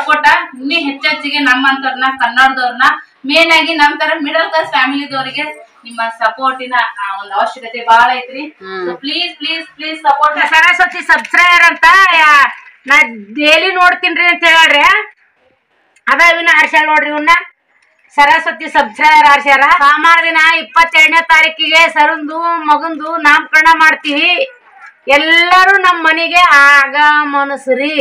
ಸಪೋರ್ಟ ಇನ್ನೂ ಹೆಚ್ಚೆಚ್ಚಿಗೆ ನಮ್ಮಂತವ್ರನ್ನ ಕನ್ನಡದವ್ರನ್ನ ಮೇನ್ ಆಗಿ ನಮ್ ತರ ಮಿಡಲ್ ಕ್ಲಾಸ್ ಫ್ಯಾಮಿಲಿದವರಿಗೆ ನಿಮ್ಮ ಸಪೋರ್ಟಿನ ಒಂದು ಅವಶ್ಯಕತೆ ಬಹಳ ಐತ್ರಿ please please please support Saraswati subscriber ಅಂತ ಯಾ- ನಾ ಡೈಲಿ ನೋಡ್ತೀನ್ರಿ ಅಂತ ಹೇಳ್ರಿ ಅದ ಇವನ್ನ ಆರ್ಸ್ಯಾಳ ನೋಡ್ರಿ ಇವನ್ನ ಸರಸ್ವತಿ ಸಬ್ಸ್ಕ್ರೈಬರ್ ಆರ್ಸ್ಯಾರ ಸೋಮವಾರ ದಿನ ಇಪ್ಪತ್ತೆರಡನೇ ತಾರೀಕಿಗೆ ಸರಂದು ಮಗಂದು ನಾಮಕರಣ ಮಾಡ್ತೀವಿ ಎಲ್ಲರೂ ನಮ್ಮ ಮನೆಗೆ ಆಗಮನಸ್ರಿ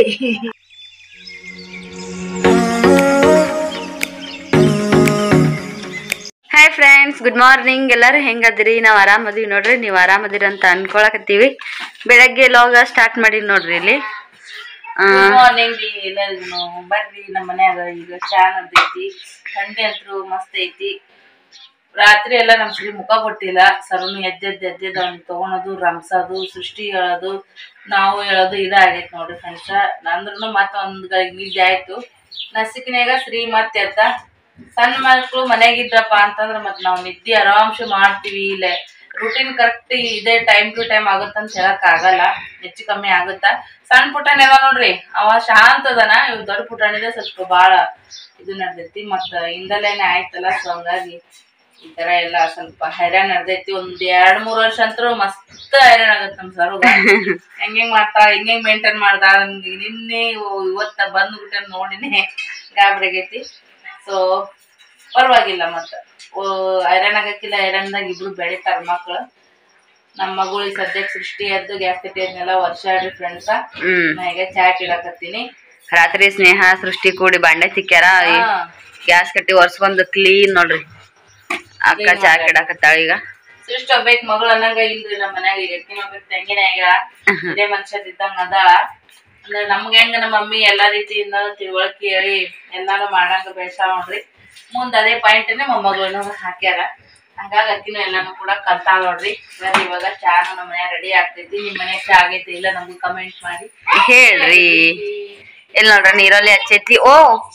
ಹಾಯ್ ಫ್ರೆಂಡ್ಸ್ ಗುಡ್ ಮಾರ್ನಿಂಗ್ ಎಲ್ಲರೂ ಹೆಂಗದಿರಿ ನಾವು ಆರಾಮದೀವಿ ನೋಡ್ರಿ ನೀವು ಆರಾಮದಿರಿ ಅಂತ ಅನ್ಕೊಳಕತ್ತೀವಿ ಬೆಳಗ್ಗೆ ಲಾಗ ಸ್ಟಾರ್ಟ್ ಮಾಡಿ ನೋಡ್ರಿ ಇಲ್ಲಿ ಆ, ಮಾರ್ನಿಂಗ್ ರೀ ಎಲ್ಲರಿಗೂ ಬರ್ರಿ ನಮ್ಮ ಮನ್ಯಾಗ ಈಗ ಚಾ ನಡ್ದೈತಿ ಥಂಡಿ ಅಂತೂ ಮಸ್ತ್ ಐತಿ ರಾತ್ರಿ ಎಲ್ಲ ನಮ್ ಶ್ರೀ ಮುಖ ಕೊಟ್ಟಿಲ್ಲ ಸರನು ಎದ್ದೆದ್ದು ಎದ್ದೆದ್ದು ಅವ್ನಿಗೆ ತಗೊಳೋದು ರಂಸೋದು ಸೃಷ್ಟಿ ಹೇಳೋದು ನಾವು ಹೇಳೋದು ಇದಾಗೈತಿ ನೋಡ್ರಿ ಫ್ರೆಂಡ್ಸ ನಂದ್ರೂ ಮತ್ತೆ ಒಂದ್ ಗಳಿಗೆ ನಿದ್ದೆ ಆಯ್ತು ನಸಿಕಿನಾಗ ಶ್ರೀ ಮತ್ತೆ ಎದ್ದ ಸಣ್ಣ ಮಕ್ಕಳು ಮನೆಗಿದ್ರಪ್ಪ ಅಂತಂದ್ರ ಮತ್ ನಾವು ನಿದ್ದೆ ಆರಾಮ್ಸೆ ಮಾಡ್ತೀವಿ ಇಲ್ಲ ರುಟೀನ್ ಕರೆಕ್ಟ್ ಇದೇ ಟೈಮ್ ಟು ಟೈಮ್ ಆಗುತ್ತಂತ ಹೇಳಕ್ ಆಗಲ್ಲ ಹೆಚ್ಚು ಕಮ್ಮಿ ಆಗುತ್ತಾ ಸಣ್ಣ ಪುಟಾಣಿವ ನೋಡ್ರಿ ಅವ ಶಾಂತ ಅದಾನ ಇವ್ ದೊಡ್ಡ ಪುಟಾಣಿದೆ ಸ್ವಲ್ಪ ಬಾಳ ಇದು ನಡ್ದೈತಿ ಮತ್ತ ಹಿಂದಲೇನೆ ಆಯ್ತಲ್ಲ ಸೊ ಹಂಗಾಗಿ ಈ ತರ ಎಲ್ಲ ಸ್ವಲ್ಪ ಹೈರಾಣ ನಡ್ದೈತಿ ಒಂದ್ ಎರಡ್ ಮೂರ್ ವರ್ಷ ಅಂತೂ ಮಸ್ತ್ ಹೈರಾಣ ಆಗತ್ತ ನಮ್ ಸರುಗ ಹೆಂಗ್ ಮಾಡ್ತಾ ಹೆಂಗ್ ಮೇಂಟೈನ್ ಮಾಡ್ದ ನನ್ಗೆ ನಿನ್ನೆ ಇವ- ಇವತ್ತ ಬಂದ್ಬಿಟ್ಟೆ ನೋಡಿನೇ ಗಾಬರಿ ಆಗೈತಿ ಸೊ ಪರವಾಗಿಲ್ಲ ಮತ್ತ ಓ, ಹೈರಾಣ ಆಗಕ್ಕಿಲ್ಲ ಹೈರಾಣದಾಗ ಇಬ್ರು ಬೆಳಿತಾರ ಮಕ್ಳು ನಮ್ಮ ಮಗಳಿಗೆ ಸದ್ಯಕ್ಕೆ ಸೃಷ್ಟಿ ಎದ್ದು ಗ್ಯಾಸ್ ಕಟ್ಟಿ ಅದನ್ನೆಲ್ಲ ವರ್ಷ ಆಡ್ರಿ ಫ್ರೆಂಡ್ಸ ಹ್ಮ್ ನಾ ಈಗ ಚಾ ಇಡಕತ್ತೀನಿ ರಾತ್ರಿ ಸ್ನೇಹ ಸೃಷ್ಟಿ ಕೂಡಿ ಬಾಂಡೆ ತಿಕ್ಕ್ಯಾರ ಹಾ. ಗ್ಯಾಸ್ ಕಟ್ಟಿ ಒರ್ಸ್ಕೊಂಡ್ ಕ್ಲೀನ್ ನೋಡ್ರಿ ಅಕ್ಕ Clean ಚಾ ಮಾಡ್ಯಾರ. ಕಿಡಕತ್ತಾಳ ಈಗ ಸೃಷ್ಟಿ ಒಬ್ಬೇಕ್ ಮಗಳು ಅನ್ನಂಗ ಇಲ್ರಿ ನಮ್ಮ ಮನ್ಯಾಗ ಈಗ ಎತ್ತಿನ ಒಬ್ಬಾಕಿ ತಂಗಿನ ಆಗ್ಯಾಳ ಇದೇ ಮನುಷ್ಯದ ಇದ್ದಂಗ ಅದಾಳ ಅಂದ್ರೆ ನಮ್ಗೆ ಹೆಂಗ ನಮ್ಮ ಮಮ್ಮಿ ಎಲ್ಲಾ ರೀತಿಯಿಂದ ತಿಳುವಳಿಕೆ ಹೇಳಿ ಎಲ್ಲಾನು ಮಾಡಂಗ ಬೆಳ್ಸಾಳ ನೋಡ್ರಿ ಮುಂದ್ ಅದೇ ಪಾಯಿಂಟ್ ಮೊಮ್ಮಗಳನ್ನ ಹಾಕ್ಯಾರ ಹಂಗಾಗಿ ಅಕ್ಕಿನೂ ಎಲ್ಲಾನು ಕೂಡ ಕಲ್ತಾಳ ನೋಡ್ರಿ ಇವಾಗ ಇವಾಗ ಚಾನು ನಮ್ಮ ಮನ್ಯಾಗ ರೆಡಿ ಆಗ್ತೈತಿ ನಿಮ್ ಮನ್ಯಾಗ ಚಾ ಆಗೈತಿ ಇಲ್ಲ ನಮ್ಗೆ ಕಮೆಂಟ್ ಮಾಡಿ ಹೇಳ್ರಿ ಎಲ್ಲಿ ನೋಡ್ರಿ ನೀರಲ್ಲಿ ಹಚ್ಚೈತಿ ಓ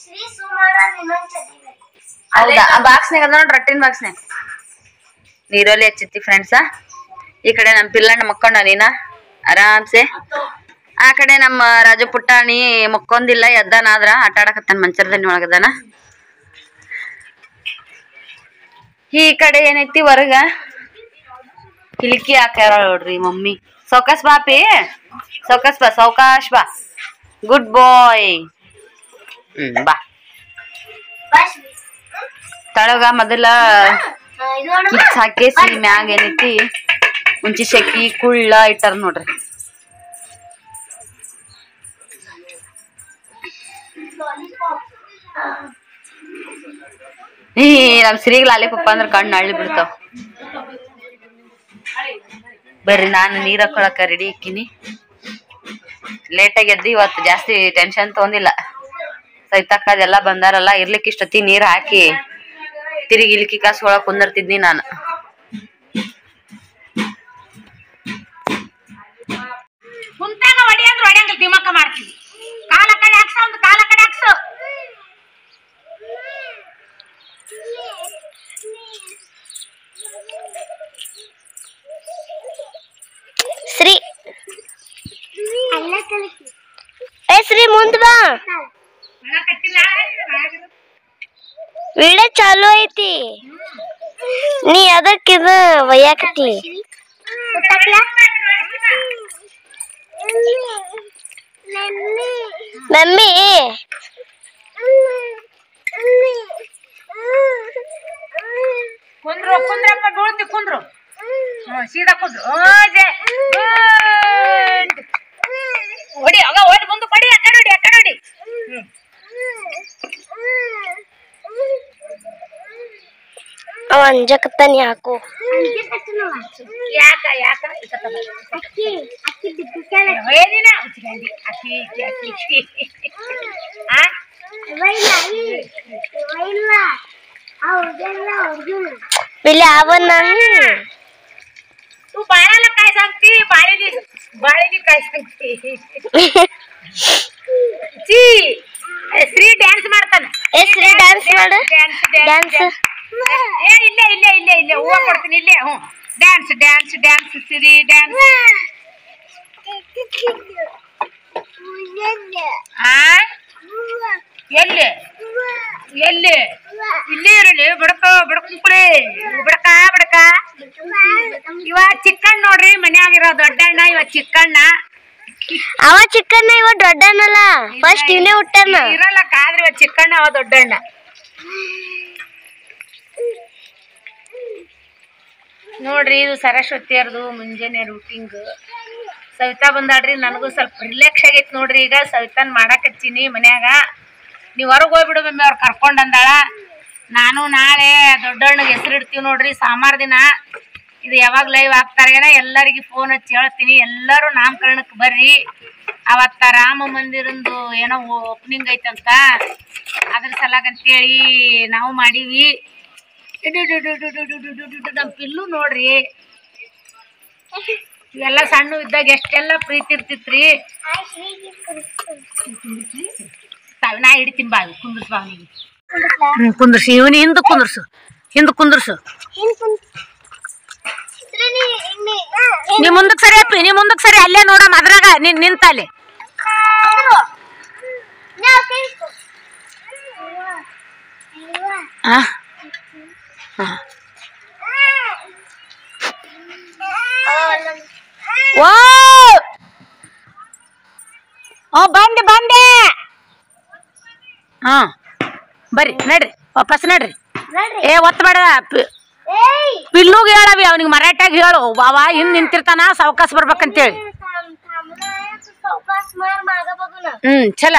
ಹೌದಾ ಆ ಬಾಕ್ಸ್ನಾಗ ಅದ ನೋಡ್ರಿ ರಟ್ಟಿನ ಬಾಕ್ಸ್ನಾಗ ನೀರಲ್ಲಿ ಹಚ್ಚೈತಿ ಫ್ರೆಂಡ್ಸ ಈ ಕಡೆ ನಮ್ಮ ಪಿಲ್ಲಣ್ಣ ಮಕ್ಕೊಂಡ ನೀನ ಆರಾಮ್ಸೆ ಆ ಕಡೆ ನಮ್ಮ ರಾಜು ಪುಟ್ಟಾಣಿ ಮಕ್ಕೊಂದಿಲ್ಲ ಎದ್ದಾನಾದ್ರ ಆಟ ಆಡಕತ್ತಾನ ಮಂಚರದಲ್ಲಿ ಒಳಗದಾನ ಈ ಕಡೆ ಏನೈತಿ ಹೊರಗ ಕಿಲಿಕಿ ಹಾಕ್ಯಾರ ನೋಡ್ರಿ ಮಮ್ಮಿ ಸೌಕಾಸ್ ಬಾಪಿ ಸೌಕಾಸ್ ಬಾ ಸೌಕಾಶ್ ಬಾ ಗುಡ್ ಬಾಯ್ ಹ್ಮ್ ಬಾ ತಳಗ ಮೊದಲ ಕಿಚ್ ಹಾಕೇಸಿ ಮ್ಯಾಗ ಏನೈತಿ ಮುಂಚಿ ಶೆಕಿ ಕುಳ್ಳ ಇಟ್ಟಾರ ನೋಡ್ರಿ ಈ ನಮ್ ಸಿರಿಗ್ ಲಾಲಿಪಪ್ಪ ಅಂದ್ರ ಕಣ್ಣು ಅಳ್ಳಿ ಬಿಡ್ತಾವ ಬರ್ರಿ ನಾನು ನೀರ್ ಹಾಕೊಳಕ ರೆಡಿ ಇಕ್ಕಿನಿ ಲೇಟಾಗಿ ಎದ್ದು ಇವತ್ತು ಜಾಸ್ತಿ ಟೆನ್ಷನ್ ತಗೊಂಡಿಲ್ಲ ಸೈತಕ್ಕ ಅದೆಲ್ಲ ಬಂದಾರಲ್ಲ ಇರ್ಲಿಕ್ಕೆ ಇಷ್ಟೊತ್ತಿ ನೀರ್ ಹಾಕಿ ತಿರುಗಿ ಇಲ್ಕಿ ಕಾಸು ಒಳಗ್ ಕುಂದಿರ್ತಿದ್ನಿ ನಾನು ಕುಂತಾಗ ಹೊಡಿ ಅಂದ್ರೆ ಹೊಡಿಯಂಗಿಲ್ಲ ದಿಮಕ್ಕ ಮಾಡ್ತೀವಿ ಕಾಲ ಕಡೆ ಹಾಕ್ಸ ಒಂದು ಕಾಲ ಕಡೆ ಹಾಕ್ಸು ಶ್ರೀ ಏ ಶ್ರೀ ಮುಂದ್ ಬಾ ವಿಡಿಯೋ ಚಾಲು ಐತಿ ನೀ ಅದಕ್ಕಿದ ಒಯ್ಯಾಕತ್ತಿ ಮಮ್ಮಿ ಕುಂದ್ರು ಕುಂದ್ರಪ್ಪ ಬೀಳ್ತಿ ಕುಂದ್ರು ಹ್ಮ್ ಸೀದಾ ಕುಂದ್ರು ಓ ಜೆ ಗುಡ್ ಹೊಡಿ ಆಗ ಹೊಡಿ ಮುಂದೆ ಕೊಡಿ ಆ ಕಡೆ ಹೊಡಿ ಆ ಕಡೆ ಹೊಡಿ ಹ್ಮ್ ಅವ ಅಂಜಕತ್ತಾನ ಯಾಕೋ ಯಾಕ ಯಾಕ ಹೇಳಿನ ಉಚ್ಕಂಡಿ ಅಕ್ಕಿ ಅಕ್ಕಿ ಅಕ್ಕಿ ಆ ಇಲ್ಲಿ ಅವನ್ನ तू बाळाला काय सांगते बाळीली बाळीली काय सांगते ची ಶ್ರೀ ಡ್ಯಾನ್ಸ್ ಮಾಡ್ತಾನ ಏ ಶ್ರೀ ಡ್ಯಾನ್ಸ್ ಮಾಡು ಡ್ಯಾನ್ಸ್ ಡ್ಯಾನ್ಸ್ ಏ ಇಲ್ಲೇ ಇಲ್ಲೇ ಇಲ್ಲೇ ಇಲ್ಲೇ ಹೂವ ಕೊಡ್ತೀನಿ ಇಲ್ಲೇ ಹ್ಞೂ dance dance dance Shri dance ಆ ಎಲ್ಲಿ ಎಲ್ಲಿ ಇಲ್ಲೇ ಇರಲಿ ಬಡಕ ಬಡಕುಳಿ ಬಡಕ ಬಡಕ ಇವ ಚಿಕ್ಕಣ್ಣ ನೋಡ್ರಿ ಮನ್ಯಾಗಿರೋ ದೊಡ್ಡಣ್ಣ ಇವ ಚಿಕ್ಕಣ್ಣ ಅವ ಚಿಕ್ಕನ್ನ ಇವ ದೊಡ್ಡನಲ್ಲ ಫಸ್ಟ್ ಇವನೇ ಹುಟ್ಟನ ಇರಲ್ಲ ಕಾದ್ರಿ ಇವ ಚಿಕ್ಕಣ್ಣ ಅವ ದೊಡ್ಡಣ್ಣ ನೋಡ್ರಿ ಇದು ಸರಸ್ವತಿಯರ್ದು ಮುಂಜಾನೆ ರೂಟಿಂಗ್ ಸವಿತಾ ಬಂದಾಳ್ರಿ ನನಗೂ ಸ್ವಲ್ಪ ರಿಲ್ಯಾಕ್ಸ್ ಆಗೈತಿ ನೋಡ್ರಿ ಈಗ ಸವಿತಾನ್ ಮಾಡಕ್ ಹಚ್ಚೀನಿ ಮನ್ಯಾಗ ನೀವು ಹೊರಗೆ ಹೋಗ್ಬಿಡು ಮಮ್ಮಿ ಅವ್ರು ಕರ್ಕೊಂಡ್ ಅಂದಾಳ ನಾನು ನಾಳೆ ದೊಡ್ಡಣ್ಣಗೆ ಹೆಸರು ಇಡ್ತೀವಿ ನೋಡ್ರಿ ಸಾಮಾರ್ ದಿನ ಇದು ಯಾವಾಗ ಲೈವ್ ಆಗ್ತಾರೇನ ಎಲ್ಲರಿಗೆ ಫೋನ್ ಹಚ್ಚಿ ಹೇಳ್ತೀನಿ ಎಲ್ಲರೂ ನಾಮಕರಣಕ್ಕೆ ಬರ್ರಿ ಅವತ್ತ ರಾಮ ಮಂದಿರಂದು ಏನೋ ಓಪನಿಂಗ್ ಐತಂತ ಅದ್ರ ಸಲಾಗ ಅಂತೇಳಿ ನಾವು ಮಾಡೀವಿ ನಮ್ಮ ಪಿಲ್ಲು ನೋಡ್ರಿ ಇವೆಲ್ಲ ಸಣ್ಣ ಇದ್ದಾಗ ಎಷ್ಟೆಲ್ಲ ಪ್ರೀತಿ ಇರ್ತಿತ್ರಿ ತಾವ್ ನಾ ಹಿಡಿತೀನಿ ಬಾ ಕುಂದ್ರಸ್ ಬಾ ಅವನಿಗೆ ಹ್ಮ್ ಕುಂದ್ರಸಿ ಇವನು ಹಿಂದೆ ಕುಂದ್ರಸು ಹಿಂದೆ ಕುಂದ್ರಸು ನೀ ಮುಂದಕ್ಕೆ ಸರಿ ಅಪ್ಪಿ ನೀ ಮುಂದಕ್ಕೆ ಸರಿ ಅಲ್ಲೇ ನೋಡಮ್ಮ ಅದ್ರಾಗ ನಿನ್ ನಿಂತ ಅಲ್ಲಿ ಆ? ಆ. ಓ ಓ ಬಂದೆ ಬಂದೆ ಹಾ ಬರ್ರಿ ನಡ್ರಿ ವಾಪಸ್ ನಡ್ರಿ ಏ ಒತ್ತಬೇಡ ಪಿ- ಪಿಲ್ಲುಗ್ ಹೇಳವಿ ಅವನಿಗೆ ಮರಾಠಾಗ ಹೇಳು ಬಾವ ಹಿಂದ್ ನಿಂತಿರ್ತಾನ ಸಾವಕಾಶ ಬರ್ಬೇಕಂತೇಳಿ ಹ್ಮ್ ಚಲ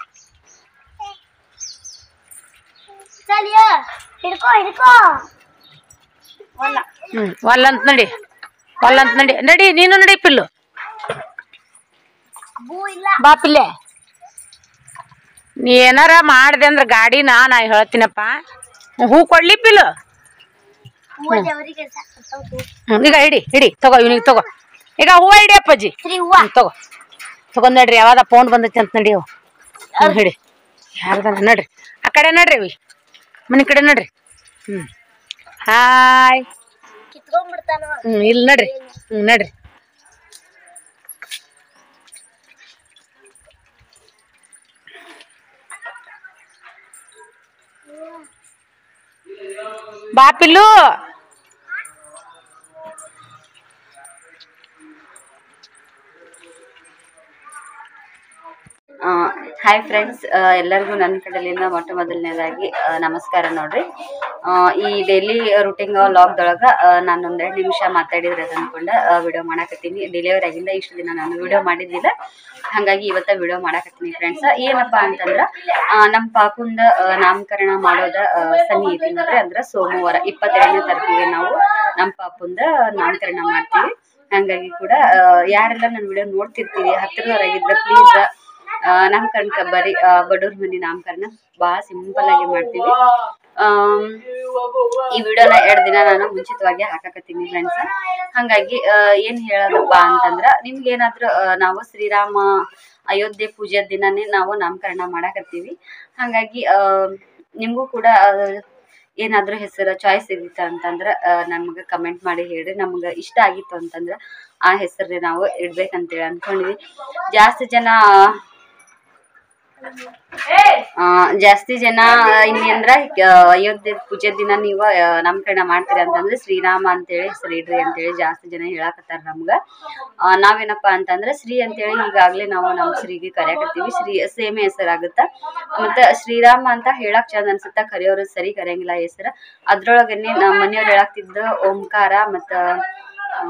ಹಿಡ್ಕೋ ಹಿಡ್ಕೋ ಹ್ಮ್ ಒಲ್ಲಂತ ನಡಿ ಒಲ್ಲಂತ ನಡಿ ನಡಿ ನೀನು ನಡಿ ಪಿಲ್ಲು ಬೂ ಇಲ್ಲ ಬಾ ಪಿಲ್ಲೆ ನೀ ಏನಾರ ಮಾಡ್ದೆ ಅಂದ್ರ ಗಾಡಿನ ನಾ ಹೇಳ್ತೀನಪ್ಪ ಹೂ ಕೊಡ್ಲಿ ಪಿಲ್ಲು ಹೂವ ದೇವರಿಗೆ ಸಾಕತ್ತವು ಹ್ಮ್, ಈಗ ಹಿಡಿ ಹಿಡಿ ತಗೋ ಇವನಿಗೆ ತಗೋ ಈಗ ಹೂವ ಹಿಡಿ ಅಪ್ಪಾಜಿ ಶ್ರೀ ಹೂವ ಹ್ಮ್, ತಗೋ ತಗೊಂಡ್ ನಡ್ರಿ ಯಾವಾಗ ಫೋನ್ ಬಂದೈತಿ ಅಂತ ನಡಿ ಅವು ಹ್ಮ್, ಹಿಡಿ ಯಾರ್ದ ನಡ್ರಿ ಆ ಕಡೆ ನಡ್ರಿ ಅವಿ ಮನೆ ಕಡೆ ನಡ್ರಿ ಹ್ಮ್ ಹಾಯ್ ಕಿತ್ಕೊಂಡ್ಬಿಡ್ತಾನ ಹ್ಮ್ ಇಲ್ಲಿ ನಡ್ರಿ ಹ್ಮ್ ನಡ್ರಿ ಬಾ ಪಿಲ್ಲು ಹಾಯ್ ಫ್ರೆಂಡ್ಸ್ ಎಲ್ಲರಿಗೂ ನನ್ನ ಕಡೆಯಿಂದ ಮೊಟ್ಟ ಮೊದಲನೇದಾಗಿ ಆ, ನಮಸ್ಕಾರ ನೋಡ್ರಿ ಆ, ಈ ಡೈಲಿ ರುಟೀನ್ ಲಾಗ್ದೊಳಗ ನಾನು ಒಂದೆರಡು ನಿಮಿಷ ಮಾತಾಡಿದ್ರೆ ಅದು ಅನ್ಕೊಂಡ ವಿಡಿಯೋ ಮಾಡಾಕತ್ತೀನಿ ಡೆಲಿವರಿ ಆಗಿಂದ ಇಷ್ಟು ದಿನ ನಾನು ವಿಡಿಯೋ ಮಾಡಿದ್ದಿಲ್ಲ ಹಾಗಾಗಿ ಇವತ್ತ ವಿಡಿಯೋ ಮಾಡಾಕತ್ತೀನಿ ಫ್ರೆಂಡ್ಸ್ ಏನಪ್ಪ ಅಂತಂದ್ರ ಆ, ನಮ್ಮ ಪಾಪುಂದ ಆ, ನಾಮಕರಣ ಮಾಡೋದ ಆ, ಸನ್ನಿ ಐತಿ ನೋಡ್ರಿ ಅಂದ್ರ ಸೋಮವಾರ ಇಪ್ಪತ್ತೆರಡನೇ ತಾರೀಕಿಗೆ ನಾವು ನಮ್ಮ ಪಾಪುಂದ ನಾಮಕರಣ ಮಾಡ್ತೀವಿ ಹಂಗಾಗಿ ಕೂಡ ಆ, ಯಾರೆಲ್ಲ ನನ್ನ ವಿಡಿಯೋ ನೋಡ್ತಿರ್ತೀವಿ ಹತ್ತಿರದವರಾಗಿದ್ರೆ ಪ್ಲೀಸ್ ನಾಮಕರಣಕ್ಕೆ ಬರೀ ಆ, ಬಡವ್ರ ಮನೆ ನಾಮಕರಣ ಭಾಳ ಸಿಂಪಲ್ ಆಗಿ ಮಾಡ್ತೀವಿ ಆಮ್, ಈ ವಿಡಿಯೋನ ಎರಡು ದಿನ ನಾನು ಮುಂಚಿತವಾಗಿ ಹಾಕಾಕತ್ತೀನಿ ಫ್ರೆಂಡ್ಸ್ ಹಂಗಾಗಿ ಆ, ಏನ್ ಹೇಳೋದಪ್ಪ ಅಂತಂದ್ರ ನಿಮ್ಗೆ ಏನಾದ್ರು ಆ, ನಾವು ಶ್ರೀರಾಮ ಅಯೋಧ್ಯೆ ಪೂಜೆ ದಿನನೇ ನಾವು ನಾಮಕರಣ ಮಾಡಾಕತ್ತೀವಿ ಹಂಗಾಗಿ ಆ, ನಿಮ್ಗೂ ಕೂಡ ಆ, ಏನಾದ್ರೂ ಹೆಸರು ಚಾಯ್ಸ್ ಇರುತ್ತೆ ಅಂತಂದ್ರ ನಮ್ಗೆ ಕಮೆಂಟ್ ಮಾಡಿ ಹೇಳ್ರಿ ನಮ್ಗೆ ಇಷ್ಟ ಆಗಿತ್ತು ಅಂತಂದ್ರ ಆ ಹೆಸರನ್ನ ನಾವು ಇಡ್ಬೇಕಂತೇಳಿ ಅನ್ಕೊಂಡ್ವಿ ಜಾಸ್ತಿ ಜನ ಆ, ಜಾಸ್ತಿ ಜನ ಇಲ್ಲಿ ಅಂದ್ರ ಆ, ಅಯೋಧ್ಯೆ ಪೂಜೆ ದಿನ ನೀವು ಆ, ನಾಮಕರಣ ಮಾಡ್ತೀರಿ ಅಂತಂದ್ರೆ ಶ್ರೀರಾಮ ಅಂತೇಳಿ ಹೆಸರು ಇಡ್ರಿ ಅಂತೇಳಿ ಜಾಸ್ತಿ ಜನ ಹೇಳಾಕತ್ತಾರ ನಮ್ಗ ಆ, ನಾವೇನಪ್ಪ ಅಂತಂದ್ರೆ ಶ್ರೀ ಅಂತೇಳಿ ಈಗಾಗ್ಲೇ ನಾವು ನಮ್ಮ ಶ್ರೀಗೆ ಕರೆಯಕತ್ತೀವಿ ಶ್ರೀ ಸೇಮೆ ಹೆಸರಾಗುತ್ತ ಮತ್ತ ಶ್ರೀರಾಮ ಅಂತ ಹೇಳಕ್ ಚಂದ ಅನ್ಸುತ್ತ ಕರೆಯೋರು ಸರಿ ಕರೆಯಂಗಿಲ್ಲ ಹೆಸರು ಅದ್ರೊಳಗನೆ ನಮ್ಮ ಮನೆಯವ್ರು ಹೇಳಾಕ್ತಿದ್ದ ಓಂಕಾರ ಮತ್ತ ಆ,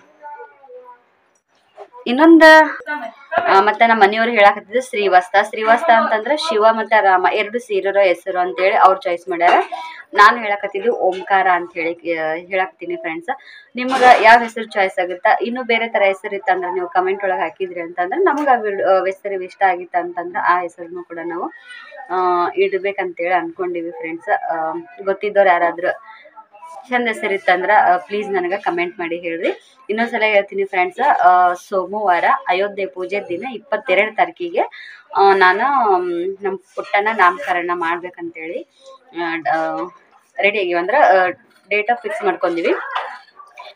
ಇನ್ನೊಂದ ಆ, ಮತ್ತೆ ನಮ್ಮ ಮನೆಯವ್ರು ಹೇಳಾಕತ್ತಿದ್ದು ಶ್ರೀವಸ್ತ ಶ್ರೀವಸ್ತ ಅಂತಂದ್ರೆ ಶಿವ ಮತ್ತೆ ರಾಮ ಎರಡು ಸೇರಿರೋ ಹೆಸರು ಅಂತೇಳಿ ಅವ್ರು ಚಾಯ್ಸ್ ಮಾಡ್ಯಾರ ನಾನು ಹೇಳಕತ್ತಿದ್ದು ಓಂಕಾರ ಅಂತ ಹೇಳಿ ಆ, ಹೇಳಾಕತ್ತೀನಿ ಫ್ರೆಂಡ್ಸ್ ನಿಮ್ಗ ಯಾವ ಹೆಸರು ಚಾಯ್ಸ್ ಆಗುತ್ತಾ ಇನ್ನು ಬೇರೆ ತರ ಹೆಸರು ಇತ್ತಂದ್ರೆ ನೀವು ಕಮೆಂಟ್ ಒಳಗೆ ಹಾಕಿದ್ರಿ ಅಂತಂದ್ರೆ ನಮ್ಗೆ ಆ ಹೆಸರು ಇಷ್ಟ ಆಗಿತ್ತ ಅಂತಂದ್ರೆ ಆ ಹೆಸರನ್ನು ಕೂಡ ನಾವು ಆ, ಇಡ್ಬೇಕಂತೇಳಿ ಅನ್ಕೊಂಡಿವಿ ಫ್ರೆಂಡ್ಸ್ ಗೊತ್ತಿದ್ದವ್ರು ಯಾರಾದ್ರೂ ಚಂದ ಹೆಸರಿತ್ತಂದ್ರ ಪ್ಲೀಸ್ ನನಗೆ ಕಮೆಂಟ್ ಮಾಡಿ ಹೇಳ್ರಿ ಇನ್ನೊಂದ್ಸಲ ಹೇಳ್ತೀನಿ ಫ್ರೆಂಡ್ಸ್ ಸೋಮವಾರ ಅಯೋಧ್ಯೆ ಪೂಜೆ ದಿನ ಇಪ್ಪತ್ತೆರಡು ತಾರೀಕಿಗೆ ಆ, ನಾನು ಮ್, ನಮ್ಮ ಪುಟ್ಟನ ನಾಮಕರಣ ಮಾಡ್ಬೇಕಂತೇಳಿ ರೆಡಿ ಆಗಿವಿ ಅಂದ್ರೆ ಡೇಟ್ ಆಫ್ ಫಿಕ್ಸ್ ಮಾಡ್ಕೊಂಡಿವಿ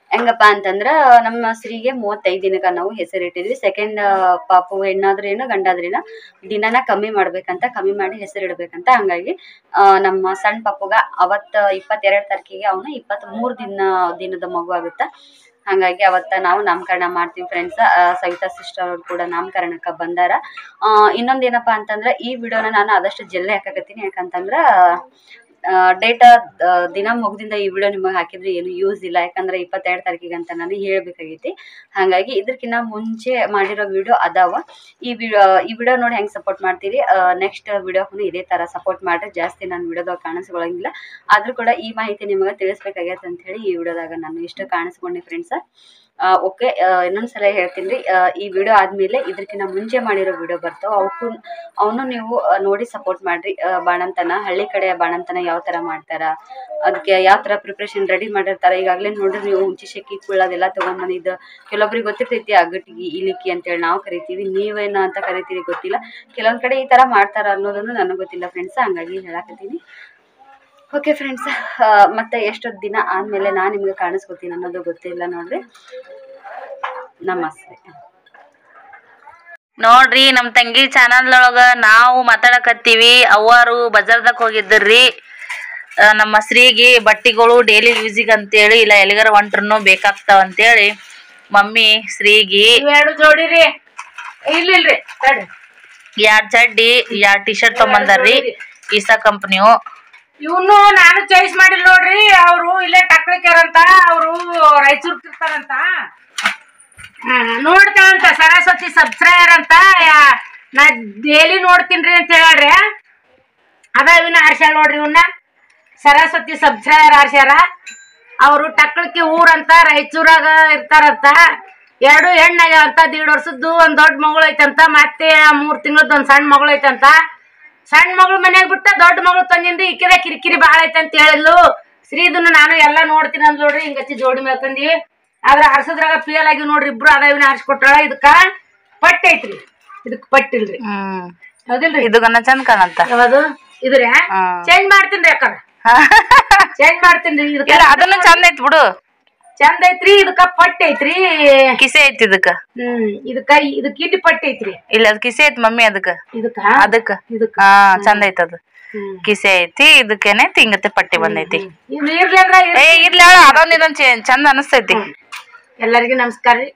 ಹೆಂಗಪ್ಪ ಅಂತಂದ್ರ ನಮ್ಮ ಸ್ತ್ರೀಗೆ ಮೂವತ್ತೈದು ದಿನಕ್ಕ ನಾವು ಹೆಸರಿಟ್ಟಿದ್ವಿ ಸೆಕೆಂಡ್ ಪಾಪು ಹೆಣ್ಣಾದ್ರೇನು ಗಂಡಾದ್ರೇನು ದಿನನ ಕಮ್ಮಿ ಮಾಡ್ಬೇಕಂತ ಕಮ್ಮಿ ಮಾಡಿ ಹೆಸರಿಡ್ಬೇಕಂತ ಹಂಗಾಗಿ ಆ, ನಮ್ಮ ಸಣ್ಣ ಪಾಪುಗ ಅವತ್ತ ಇಪ್ಪತ್ತೆರಡು ತಾರೀಕಿಗೆ ಅವನು ಇಪ್ಪತ್ತ್ ಮೂರು ದಿನ ದಿನದ ಮಗು ಆಗುತ್ತ ಹಾಗಾಗಿ ಅವತ್ತ ನಾವು ನಾಮಕರಣ ಮಾಡ್ತೀವಿ ಫ್ರೆಂಡ್ಸ್ ಸವಿತಾ ಸಿಸ್ಟರ್ ಅವ್ರು ಕೂಡ ನಾಮಕರಣಕ್ಕೆ ಬಂದಾರ ಆ, ಇನ್ನೊಂದೇನಪ್ಪ ಅಂತಂದ್ರೆ ಈ ವಿಡಿಯೋನ ನಾನು ಆದಷ್ಟು ಜಲ್ದಿ ಹಾಕಕತ್ತೀನಿ ಯಾಕಂತಂದ್ರ ಡೇಟ್ ದಿನ ಮುಗ್ದಿಂದ ಈ ವಿಡಿಯೋ ನಿಮಗೆ ಹಾಕಿದ್ರೆ ಏನು ಯೂಸ್ ಇಲ್ಲ ಯಾಕಂದ್ರೆ ಇಪ್ಪತ್ತೆರಡು ತಾರೀಕಿಗೆ ಅಂತ ನಾನು ಹೇಳ್ಬೇಕಾಗೈತಿ ಹಾಗಾಗಿ ಇದಕ್ಕಿಂತ ಮುಂಚೆ ಮಾಡಿರೋ ವಿಡಿಯೋ ಅದಾವ ಈ ವಿಡಿಯೋ ಈ ವಿಡಿಯೋ ನೋಡಿ ಹೆಂಗೆ ಸಪೋರ್ಟ್ ಮಾಡ್ತೀರಿ ನೆಕ್ಸ್ಟ್ ವಿಡಿಯೋಕ್ಕೂ ಇದೇ ಥರ ಸಪೋರ್ಟ್ ಮಾಡ್ರಿ ಜಾಸ್ತಿ ನಾನು ವಿಡಿಯೋದಾಗ ಕಾಣಿಸ್ಕೊಳ್ಳಂಗಿಲ್ಲ ಆದ್ರೂ ಕೂಡ ಈ ಮಾಹಿತಿ ನಿಮಗೆ ತಿಳಿಸ್ಬೇಕಾಗೈತೆ ಅಂತ ಹೇಳಿ ಈ ವಿಡಿಯೋದಾಗ ನಾನು ಇಷ್ಟು ಕಾಣಿಸ್ಕೊಂಡೆ ಫ್ರೆಂಡ್ಸ ಓಕೆ ಇನ್ನೊಂದ್ಸಲ ಹೇಳ್ತೀನಿ ರೀ ಈ ವಿಡಿಯೋ ಆದ್ಮೇಲೆ ಇದಕ್ಕಿಂತ ಮುಂಚೆ ಮಾಡಿರೋ ವಿಡಿಯೋ ಬರ್ತಾವ ಅವಕ್ಕೂ ಅವನು ನೀವು ಆ, ನೋಡಿ ಸಪೋರ್ಟ್ ಮಾಡ್ರಿ ಆ, ಬಾಣಂತನ ಹಳ್ಳಿ ಕಡೆ ಬಾಣಂತನ ಯಾವ ಥರ ಮಾಡ್ತಾರ ಅದಕ್ಕೆ ಯಾವ ಥರ ಪ್ರಿಪ್ರೇಷನ್ ರೆಡಿ ಮಾಡಿರ್ತಾರೆ ಈಗಾಗಲೇ ನೋಡ್ರಿ ನೀವು ಹುಂಚಿ ಶೆಕ್ಕಿ ಕುಳ್ಳದೆಲ್ಲ ತೊಗೊಂಬಂದಿದ್ದು ಕೆಲವೊಬ್ರಿಗೆ ಗೊತ್ತಿರ್ತೈತಿ ಅಗಟಿಗಿ ಇಲಿಕಿ ಅಂತೇಳಿ ನಾವು ಕರಿತೀವಿ ನೀವೇನು ಅಂತ ಕರಿತೀರಿ ಗೊತ್ತಿಲ್ಲ ಕೆಲವೊಂದ್ ಕಡೆ ಈ ಥರ ಮಾಡ್ತಾರ ಅನ್ನೋದನ್ನು ನನಗೆ ಗೊತ್ತಿಲ್ಲ ಫ್ರೆಂಡ್ಸ್ ಹಂಗಾಗಿ ಹೇಳಕತ್ತೀನಿ ಓಕೆ ಫ್ರೆಂಡ್ಸ್ ಮತ್ತೆ ಎಷ್ಟೊತ್ತು ದಿನ ಆದಮೇಲೆ ನಾನು ನಿಮ್ಗೆ ಕಾಣಿಸ್ಕೊತೀನಿ ಅನ್ನೋದು ಗೊತ್ತಿಲ್ಲ ನೋಡ್ರಿ ನಮಸ್ತೆ ನೋಡ್ರಿ ನಮ್ ತಂಗಿ ಚಾನಲ್ ಒಳಗ ನಾವು ಮಾತಾಡಕತ್ತೀವಿ ಅವ್ವಾರು ಬಜಾರ್ದಾಗ ಹೋಗಿದ್ದರ್ರಿ ಆ, ನಮ್ಮ ಸ್ತ್ರೀಗೆ ಬಟ್ಟಿಗಳು ಡೈಲಿ ಯೂಸಿಗೆ ಅಂತೇಳಿ ಇಲ್ಲ ಎಲ್ಲಿಗಾರ ಹೊಂಟ್ರು ಬೇಕಾಗ್ತಾವ ಅಂತೇಳಿ ಮಮ್ಮಿ ಸ್ತ್ರೀಗಿ ಇವೆರಡು ಜೋಡಿರಿ ಇಲ್ಲಿಲ್ರಿ ತಡ್ರಿ ಎರಡ್ ಚಡ್ಡಿ ಎರಡ್ ಟಿ ಶರ್ಟ್ ತಗೊಂಬಂದಾರ್ರಿ ಈಸಾ ಕಂಪ್ನಿಯು ಇವನು ನಾನು ಚಾಯ್ಸ್ ಮಾಡಿಲ್ಲ ನೋಡ್ರಿ ಅವರು ಇಲ್ಲೇ ಟಕ್ಳಿಕ್ಯಾರಂತ ಅವರು ರಾಯಚೂರ್ ಇರ್ತಾರಂತ ನೋಡ್ತಾವಂತ ಸರಸ್ವತಿ ಸಬ್ಸ್ಕ್ರೈಬರ್ ಅಂತ ಯಾ- ನಾ ಡೈಲಿ ನೋಡ್ತೀನ್ರಿ ಅಂತ ಹೇಳ್ರಿ ಅದ ಇವನ್ನ ಆರ್ಸ್ಯಾಳ ನೋಡ್ರಿ ಇವನ್ನ ಸರಸ್ವತಿ ಸಬ್ಸ್ಕ್ರೈಬರ್ ಆರ್ಸ್ಯಾರ ಅವರು ಟಕ್ಳಕ್ಕಿ ಊರಂತ ರಾಯಚೂರಾಗ ಇರ್ತಾರಂತ ಎರಡು ಹೆಣ್ಣಾಗ್ಯಾವಂತ ದೀಡ್ ವರ್ಷದ್ದು ಒಂದ್ ದೊಡ್ಡ ಮಗಳು ಐತಂತ ಮತ್ತೆ ಮೂರ್ ತಿಂಗಳದ್ದು ಒಂದ್ ಸಣ್ಣ ಮಗಳು ಐತಂತ ಸಣ್ಣ ಮಗಳು ಮನ್ಯಾಗ ಬಿಟ್ಟ ದೊಡ್ಡ ಮಗಳು ತಂದಿಂದು ಇಕ್ಕಿದ ಕಿರಿಕಿರಿ ಬಾಳ ಐತೆ ಅಂತ ಹೇಳಿದ್ಲು ಶ್ರೀದನ್ನು ನಾನು ಎಲ್ಲಾ ನೋಡ್ತೀನಿ ಅಂದ್ ನೋಡ್ರಿ ಹಿಂಗಚ್ಚಿ ಜೋಡಿ ಮೇಲೆ ತಂದಿ ಆದ್ರ ಹರ್ಸದ್ರಾಗ ಫೇಲ್ ಆಗಿ ನೋಡ್ರಿ ಇಬ್ರು ಅದ ಇವನ್ನ ಹರ್ಸ್ಕೊಟ್ಟಾಳ ಇದಕ್ಕ ಪಟ್ಟಿ ಐತ್ರಿ ಇದಕ್ ಪಟ್ಟಿಲ್ರಿ ಹ್ಮ್ ಹೌದಿಲ್ರಿ ಇದು ಗನ ಚಂದ ಕಾಣಂತ ಯಾವ್ದು ಇದ್ರಿ ಹ್ಮ್. ಚೇಂಜ್ ಮಾಡ್ತೀನಿ ಅಕ್ಕ ಚೇಂಜ್ ಮಾಡ್ತೀನಿ ಇದಕ್ಕ ಇಲ್ಲ ಅದನ್ನ ಚಂದ ಐತ್ ಬಿಡು ಚಂದ ಐತ್ರಿ ಇದಕ್ಕ ಪಟ್ಟಿ ಐತ್ರಿ ಕಿಸೆ ಐತಿ ಇದಕ್ಕ ಹ್ಮ್ ಇದಕ್ಕ ಇದಕ್ ಇಡ್ಲಿ ಪಟ್ಟಿ ಐತ್ರಿ ಇಲ್ಲ ಅದ್ ಕಿಸೆ ಐತ್ ಮಮ್ಮಿ ಅದಕ್ಕ ಇದಕ್ಕ ಅದಕ್ಕ ಇದಕ್ಕ ಹಾ ಚಂದ ಐತ್ ಅದು ಹ್ಮ್ ಕಿಸೆ ಐತಿ ಇದಕ್ಕೇನೈತಿ ಹಿಂಗತ್ತೆ ಪಟ್ಟಿ ಬಂದೈತಿ ಇವ್ನು ಇರ್ಲಿ ಅಂದ್ರ ಇರ್ಲಿ. ಏ ಇರ್ಲಿ ಹೇಳ ಅದೊಂದ್ ಇದೊಂದ್ ಚೆ- ಚಂದ ಅನಸ್ತೈತಿ ಎಲ್ಲರಿಗೂ ನಮಸ್ಕಾರ ರೀ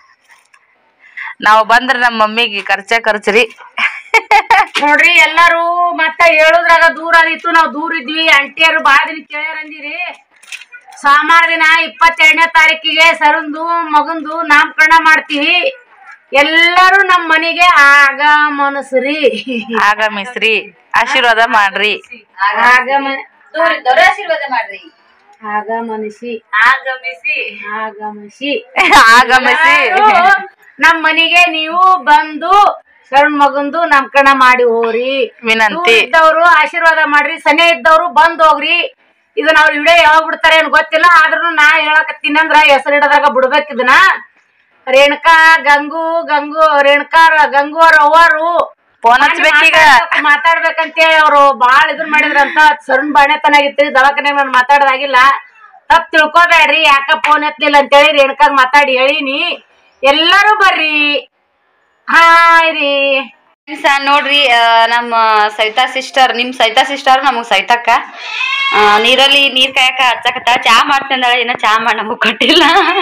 ನಾವ್ ಬಂದ್ರ ನಮ್ಮ ಮಮ್ಮಿಗೆ ಖರ್ಚ ಖರ್ಚ್ರಿ ನೋಡ್ರಿ ಎಲ್ಲಾರು ಮತ್ತ ಹೇಳುದ್ರಾಗ ದೂರ ಆದಿತ್ತು ನಾವ್ ದೂರ ಇದ್ವಿ ಅಂಟಿಯರು ಬಾಳ ದಿನ ಕೇಳ್ಯಾರ ಅಂದಿರಿ ಸೋಮವಾರ ದಿನ ಇಪ್ಪತ್ತೆರಡನೇ ತಾರೀಕಿಗೆ ಸರಂದು ಮಗಂದು ನಾಮಕರಣ ಮಾಡ್ತೀವಿ ಎಲ್ಲಾರು ನಮ್ ಮನೆಗೆ ಆಗಮನಸ್ರಿ ಆಗಮಿಸ್ರಿ ಆಶೀರ್ವಾದ ಮಾಡ್ರಿ ಆಗಮ ದೂರ ಆಶೀರ್ವಾದ ಮಾಡ್ರಿ ಆಗಮನಿಸಿ ಆಗಮಿಸಿ ಆಗಮಿಸಿ ಆಗಮಿಸಿ ಎಲ್ಲಾರು ನಮ್ ಮನೆಗೆ ನೀವು ಬಂದು ಸಣ್ಣ ಮಗಂದು ನಾಮಕರಣ ಮಾಡಿ ಹೋಗ್ರಿ ವಿನಂತಿ ದೂರ ಇದ್ದವ್ರು ಆಶೀರ್ವಾದ ಮಾಡ್ರಿ ಸನೆ ಇದ್ದವ್ರು ಬಂದ್ ಹೋಗ್ರಿ ಇದನ್ನ ಅವ್ರ ವಿಡಿಯೋ ಯಾವಾಗ ಬಿಡ್ತಾರೆ ಏನ್ ಗೊತ್ತಿಲ್ಲ ಆದ್ರೂ ನಾ ಹೇಳಕತ್ತೀನಿ ಅಂದ್ರ ಹೆಸರಿಡದಾಗ ಬಿಡ್ಬೇಕ್ ಇದನ್ನ ರೇಣುಕಾ ಗಂಗು ಗಂಗು ರೇಣುಕಾ ಗಂಗು ಅವ್ರ ಅವ್ವಾರು ಫೋನ್ ಹಚ್ಬೇಕೀಗ ಮಾತಾಡ್ಬೇಕು- ಮಾತಾಡ್ಬೇಕಂತೇಳಿ ಅವ್ರು ಬಾಳ ಇದನ್ ಮಾಡಿದ್ರಂತ ಸಣ್ಣ ಬಾಣೆತನಾಗಿತ್ತು ದವಾಖಾನೆ ನಾನು ಮಾತಾಡೋದಾಗಿಲ್ಲ ತಪ್ಪು ತಿಳ್ಕೊಬೇಡ್ರಿ ಯಾಕ ಫೋನ್ ಎತ್ತಲಿಲ್ಲ ಅಂತೇಳಿ ರೇಣುಕಾಗ್ ಮಾತಾಡಿ ಹೇಳಿನಿ ಎಲ್ಲರೂ ಬರ್ರಿ ಹಾಯ್ ರೀ ಫ್ರೆಂಡ್ಸ್ ನೋಡ್ರಿ ಆ, ನಮ್ಮ ಸವಿತಾ ಸಿಸ್ಟರ್ ನಿಮ್ ಸವಿತಾ ಸಿಸ್ಟರ್ ನಮಗ್ ಸವಿತಕ್ಕ ಆ, ನೀರಲ್ಲಿ ನೀರ್ ಕಾಯಕ ಹಚ್ಚಕತ್ತಾಳ ಚಾ ಮಾಡ್ತಂದಾಳ ಇನ್ನ ಚಾ ಮಾಡಿ ನಮಗ್ ಕೊಟ್ಟಿಲ್ಲ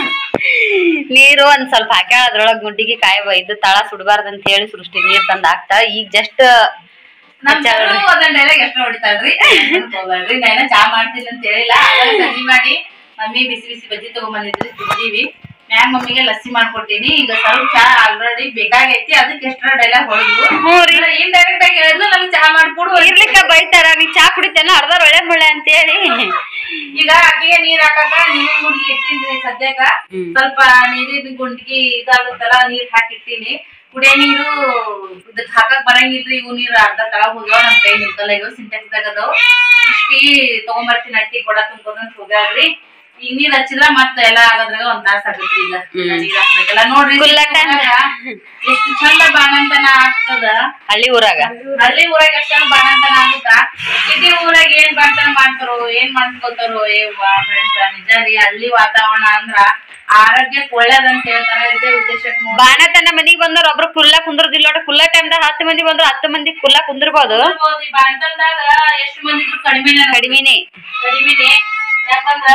ನೀರು ಒಂದ್ ಸ್ವಲ್ಪ ಹಾಕ್ಯಾಳ ಅದ್ರೊಳಗ್ ಗುಡ್ಡಿಗೆ ಕಾಯಿ ಇದು ತಳ ಸುಡಬಾರ್ದು ಅಂತ ಹೇಳಿ ಸೃಷ್ಟಿ ನೀರ್ ತಂದ್ ಹಾಕ್ತಾಳ ಈಗ ಜಸ್ಟ್ ನಮ್ ಜನರು ಒಂದೊಂದ್ ಡೈಲಾಗ್ ಎಷ್ಟ ಹೊಡಿತಾಳ್ರಿ ಹೋಗ್ಬೇಡ್ರಿ ನಾ ಇನ್ನ ಚಾ ಮಾಡ್ತೀನಿ ಅಂತ ಹೇಳಿಲ್ಲ ಅವಾಗ ಸಂಜೆ ಮಾಡಿ ಮಮ್ಮಿ ಬಿಸಿ ಬಿಸಿ ಬಜ್ಜಿ ತಗೊಂಬಂದಿದ್ರಿ ತಿಂದೀವಿ ಮ್ಯಾಗ ಮಮ್ಮಿಗೆ ಲಸ್ಸಿ ಮಾಡ್ಕೊಟ್ಟಿನಿ ಈಗ ಸ್ವಲ್ಪ ಚಾ ಆಲ್ರೆಡಿ ಬೇಕಾಗೈತಿ ಅದಕ್ಕೆ ಎಷ್ಟ್ರ ಡೈಲಾಗ್ ಹೊಡೆದು ಹ್ಞೂ ರೀ ಏನ್ ಡೈರೆಕ್ಟ್ ಆಗಿ ಹೇಳಿದ್ಲು ನಮ್ಗೆ ಚಾ ಮಾಡ್ಕೊಡು ಇರ್ಲಿಕ್ಕ ಬೈತಾರ ನೀ ಚಾ ಕುಡಿತೇನ ಅರ್ಧ ಒಳ್ಳೆ ಮುಳ್ಳೆ ಅಂತ ಹೇಳಿ ಈಗ ಅಕ್ಕಿಗೆ ನೀರ್ ಹಾಕಾಕ ನೀರಿನ ಗುಂಡಿಗೆ ಇಟ್ಟಿನ್ರಿ ಸದ್ಯಕ್ಕ ಹ್ಮ್. ಸ್ವಲ್ಪ ನೀರಿನ ಗುಂಡಿಗೆ ಇದಾಗುತ್ತಲ್ಲ ನೀರ್ ಹಾಕಿಟ್ಟಿನಿ ಕುಡಿಯೋ ನೀರು ಇದಕ್ ಹಾಕಕ್ ಬರಂಗಿಲ್ರಿ ಇವು ನೀರು ಅರ್ಧ ತಳಗ್ ಹೋಗ್ಯಾವ ನಮ್ ಕೈ ನಿಂತಲ್ಲ ಇವು ಸಿಂಟೆಕ್ಸ್ ದಾಗ ಅದಾವ ಇಷ್ಟಿ ತಗೊಂಬರ್ತೀನಿ ಅಟ್ಟಿ ಕೊಡ ತುಂಬ್ಕೊಂಡ್ ಹೋಗ್ಯಾಳ್ರಿ ಈಗ ನೀರ್ ಹಚ್ಚಿದ್ರ ಮತ್ತ ಎಲ್ಲಾ ಆಗೋದ್ರಾಗ ಒಂದ್ ತಾಸ ಆಗತ್ರಿ ಈಗ ಹ್ಮ್. ನೀರ್ ಹಾಕ್ಬೇಕಲ್ಲ ನೋಡ್ರಿ ಕುಲ್ಲ ಟೈಮ್. ಎಷ್ಟು ಚಂದ ಬಾಣಂತನ ಆಗ್ತದ ಹಳ್ಳಿ ಊರಾಗ ಹಳ್ಳಿ ಊರಾಗ ಎಷ್ಟು ಚಂದ ಬಾಣಂತನ ಆಗುತ್ತಾ ಈ ಸಿಟಿ ಊರಾಗ ಏನ್ ಬರ್ತಾರ ಮಾಡ್ತಾರೋ ಏನ್ ಮಾಡ್ಕೋತಾರೋ ಏವ್ವಾ ಫ್ರೆಂಡ್ಸ್ ನಿಜ ರೀ ಹಳ್ಳಿ ವಾತಾವರಣ ಅಂದ್ರ ಆರೋಗ್ಯಕ್ಕೆ ಒಳ್ಳೇದಂತ ಹೇಳ್ತಾರ ಇದೇ ಉದ್ದೇಶಕ್ಕೆ ನೋಡಿ ಬಾಣತನ ಮನಿಗ್ ಬಂದವ್ರ ಒಬ್ರು ಕುಲ್ಲ ಕುಂದ್ರದಿಲ್ಲ ನೋಡ್ರಿ ಕುಲ್ಲ ಟೈಮ್ದಾಗ ಹತ್ತು ಮಂದಿ ಬಂದ್ರು ಹತ್ತು ಮಂದಿ ಕುಲ್ಲ ಕುಂದಿರ್ಬೋದು ಈ ಬಾಂಧಲ್ದಾಗ ಎಷ್ಟು ಮಂದಿ ಇದ್ರು ಕಡಿಮೆನೆ ಕಡಿಮೆನೆ ಕಡಿಮೆನೆ ಯಾಕಂದ್ರ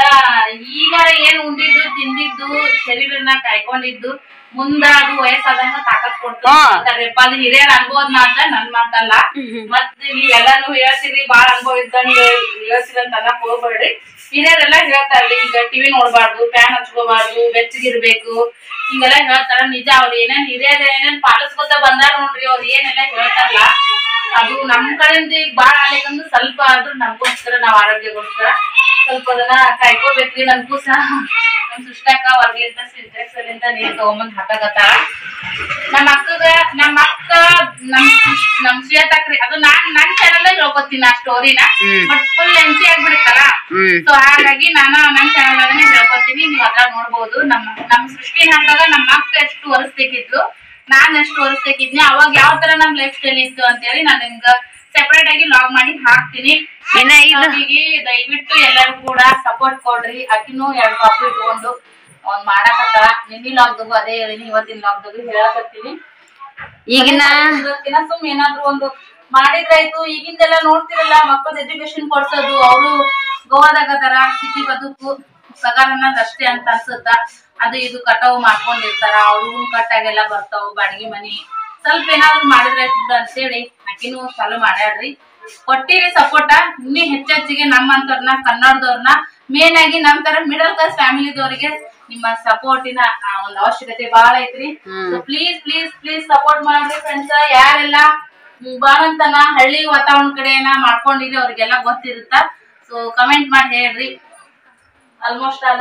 ಈಗ ಏನ್ ಉಂಡಿದ್ದು ತಿಂದಿದ್ದು ಶರೀರನ ಕಾಯ್ಕೊಂಡಿದ್ದು ಮುಂದ ಅದು ವಯಸ್ಸಾದಂಗ ತಾಕತ್ ಕೊಡ್ತಾರೆಪ್ಪ ಅದು ಹಿರಿಯರ ಅನ್ಬೋದ್ ಮಾತ ನನ್ ಮಾತಲ್ಲ ಮತ್ ನೀವೆಲ್ಲಾನು ಹೇಳ್ತೀರಿ ಬಾಳ ಅನುಭವ ಇದ್ದಂಗ ಹೇಳ್ತೀರಿ ಅಂತ ಅನ್ನಕ್ ಹೋಗ್ಬೇಡ್ರಿ ಹಿರಿಯರೆಲ್ಲ ಹೇಳ್ತಾರ್ರಿ ಈಗ ಟಿವಿ ನೋಡ್ಬಾರ್ದು ಫ್ಯಾನ್ ಹಚ್ಕೋಬಾರ್ದು ಬೆಚ್ಚಗಿರ್ಬೇಕು ಹಿಂಗೆಲ್ಲ ಹೇಳ್ತಾರ ನಿಜ ಅವ್ರ ಏನೇನ್ ಹಿರಿಯರ್ ಏನೇನ್ ಪಾಲಿಸ್ಕೊತ ಬಂದಾರ ನೋಡ್ರಿ ಅವ್ರ ಏನೆಲ್ಲ ಹೇಳ್ತಾರಲ್ಲ ಅದು ನಮ್ ಕಡೆಯಿಂದ ಈಗ ಬಾಳ ಆಗ್ಲಿಕ್ಕಂದ್ರೆ ಸ್ವಲ್ಪ ಆದ್ರೂ ನಮ್ಗೋಸ್ಕರ ನಾವ್ ಆರೋಗ್ಯಗೋಸ್ಕರ ಸ್ವಲ್ಪ ಅದನ್ನ ಕಾಯ್ಕೋಬೇಕ್ರಿ ನನ್ಗೂ ಸಹ ನಮ್ ಸುಷ್ಟಕ್ಕ ಹೊರ್ಲಿಂದ ಸಿಂಟೆಕ್ಸ್ ಅಲ್ಲಿಂದ ನೀರ್ ತಗೊಂಬಂದ್ ಹಾಕಾಕತ್ತಾರ ನಮ್ಮ ಅಕ್ಕಗ ನಮ್ಮ ಅಕ್ಕ ನಮ್ ಸುಶ್- ನಮ್ ಶ್ವೇತಕ್ರಿ ಅದು ನಾನ್ ನನ್ ಚಾನಲ್ ಹೇಳ್ಕೊತೀನಿ ಆ ಸ್ಟೋರಿನ ಬಟ್ ಫುಲ್ ಲೆಂತಿ ಆಗ್ಬಿಡುತ್ತಲ್ಲ ಹ್ಮ್ ಸೊ ಹಾಗಾಗಿ ನಾನು ನನ್ನ ಚಾನಲ್ ಆಗನೆ ಹೇಳ್ಕೊತೀನಿ ನೀವು ಅದ್ರಾಗ ನೋಡ್ಬೋದು ನಮ್ಮ ನಮ್ಮ ಸೃಷ್ಟಿ ಹಾಕಿದಾಗ ನಮ್ಮ ಅಕ್ಕ ಎಷ್ಟು ವರ್ಷಬೇಕಿದ್ಲು ನಾನ್ ಎಷ್ಟು ವರ್ಷಬೇಕಿದ್ನಿ ಅವಾಗ ಯಾವ ತರ ನಮ್ ಲೈಫ್ ಸ್ಟೈಲ್ ಇತ್ತು ಅಂತೇಳಿ ನಾನು ನಿಮ್ಗ ಸೆಪರೇಟ್ ಆಗಿ ಲಾಗ್ ಮಾಡಿ ಹಾಕ್ತೀನಿ ಇನ್ನ ಇದು ಅವರಿಗೆ ದಯವಿಟ್ಟು ಎಲ್ಲರೂ ಕೂಡ ಸಪೋರ್ಟ್ ಕೊಡ್ರಿ ಆಕಿನೂ ಎರಡು ಕಾಪಿ ಇಟ್ಕೊಂಡು ಒಂದ್ ಮಾಡಾಕತ್ತಾಳ ನಿನ್ನೆ ಲಾಗ್ದಾಗು ಅದೇ ಹೇಳಿನಿ ಇವತ್ತಿನ ಲಾಗ್ದಾಗು ಹೇಳಕತ್ತೀನಿ ಈಗಿನ ಇವತ್ತಿನ ಸುಮ್ ಏನಾದ್ರು ಒಂದು ಮಾಡಿದ್ರಾಯ್ತು ಈಗಿಂದೆಲ್ಲ ನೋಡ್ತಿರಲ್ಲ ಮಕ್ಕಳದ ಎಜುಕೇಶನ್ ಕೊಡ್ಸೋದು ಅವರು ಗೋವಾದಾಗದಾರ ಸಿಟಿ ಬದುಕು ಪಗಾರ ಅನ್ನೋದ್ ಅಷ್ಟೇ ಅಂತ ಅನ್ಸುತ್ತ ಅದು ಇದು ಕಟಾವು ಮಾಡ್ಕೊಂಡಿರ್ತಾರ ಅವ್ರಿಗೂ ಕಟ್ಟಾಗೆಲ್ಲ ಬರ್ತಾವ ಬಾಡಿಗೆ ಮನಿ ಸ್ವಲ್ಪ ಏನಾದ್ರು ಮಾಡಿದ್ರಾಯ್ತು ಬಿಡು ಅಂತೇಳಿ ಆಕಿನೂ ಚಾಲು ಮಾಡ್ಯಾಡ್ರಿ ಕೊಟ್ಟಿರಿ ಸಪೋರ್ಟ ಇನ್ನೂ ಹೆಚ್ಚೆಚ್ಚಿಗೆ ನಮ್ಮಂತವ್ರನ್ನ ಕನ್ನಡದವ್ರನ್ನ ಮೇನ್ ಆಗಿ ನಮ್ ತರ ಮಿಡಲ್ ಕ್ಲಾಸ್ ಫ್ಯಾಮಿಲಿದವ್ರಿಗೆ ನಿಮ್ಮ ಸಪೋರ್ಟಿನ ಒಂದು ಅವಶ್ಯಕತೆ ಬಹಳ ಐತ್ರಿ ಪ್ಲೀಸ್ ಪ್ಲೀಸ್ ಪ್ಲೀಸ್ ಸಪೋರ್ಟ್ ಮಾಡ್ರಿ ಫ್ರೆಂಡ್ಸ್ ಯಾರೆಲ್ಲ ಬಾಳಂತನ ಹಳ್ಳಿ ವಾತಾವರಣ ಕಡೆನ ಮಾಡ್ಕೊಂಡಿರಿ ಅವ್ರಿಗೆಲ್ಲ ಗೊತ್ತಿರುತ್ತ ಸೊ ಕಮೆಂಟ್ ಮಾಡಿ ಹೇಳ್ರಿ ಆಲ್ಮೋಸ್ಟ್ ಅಲ್ಲ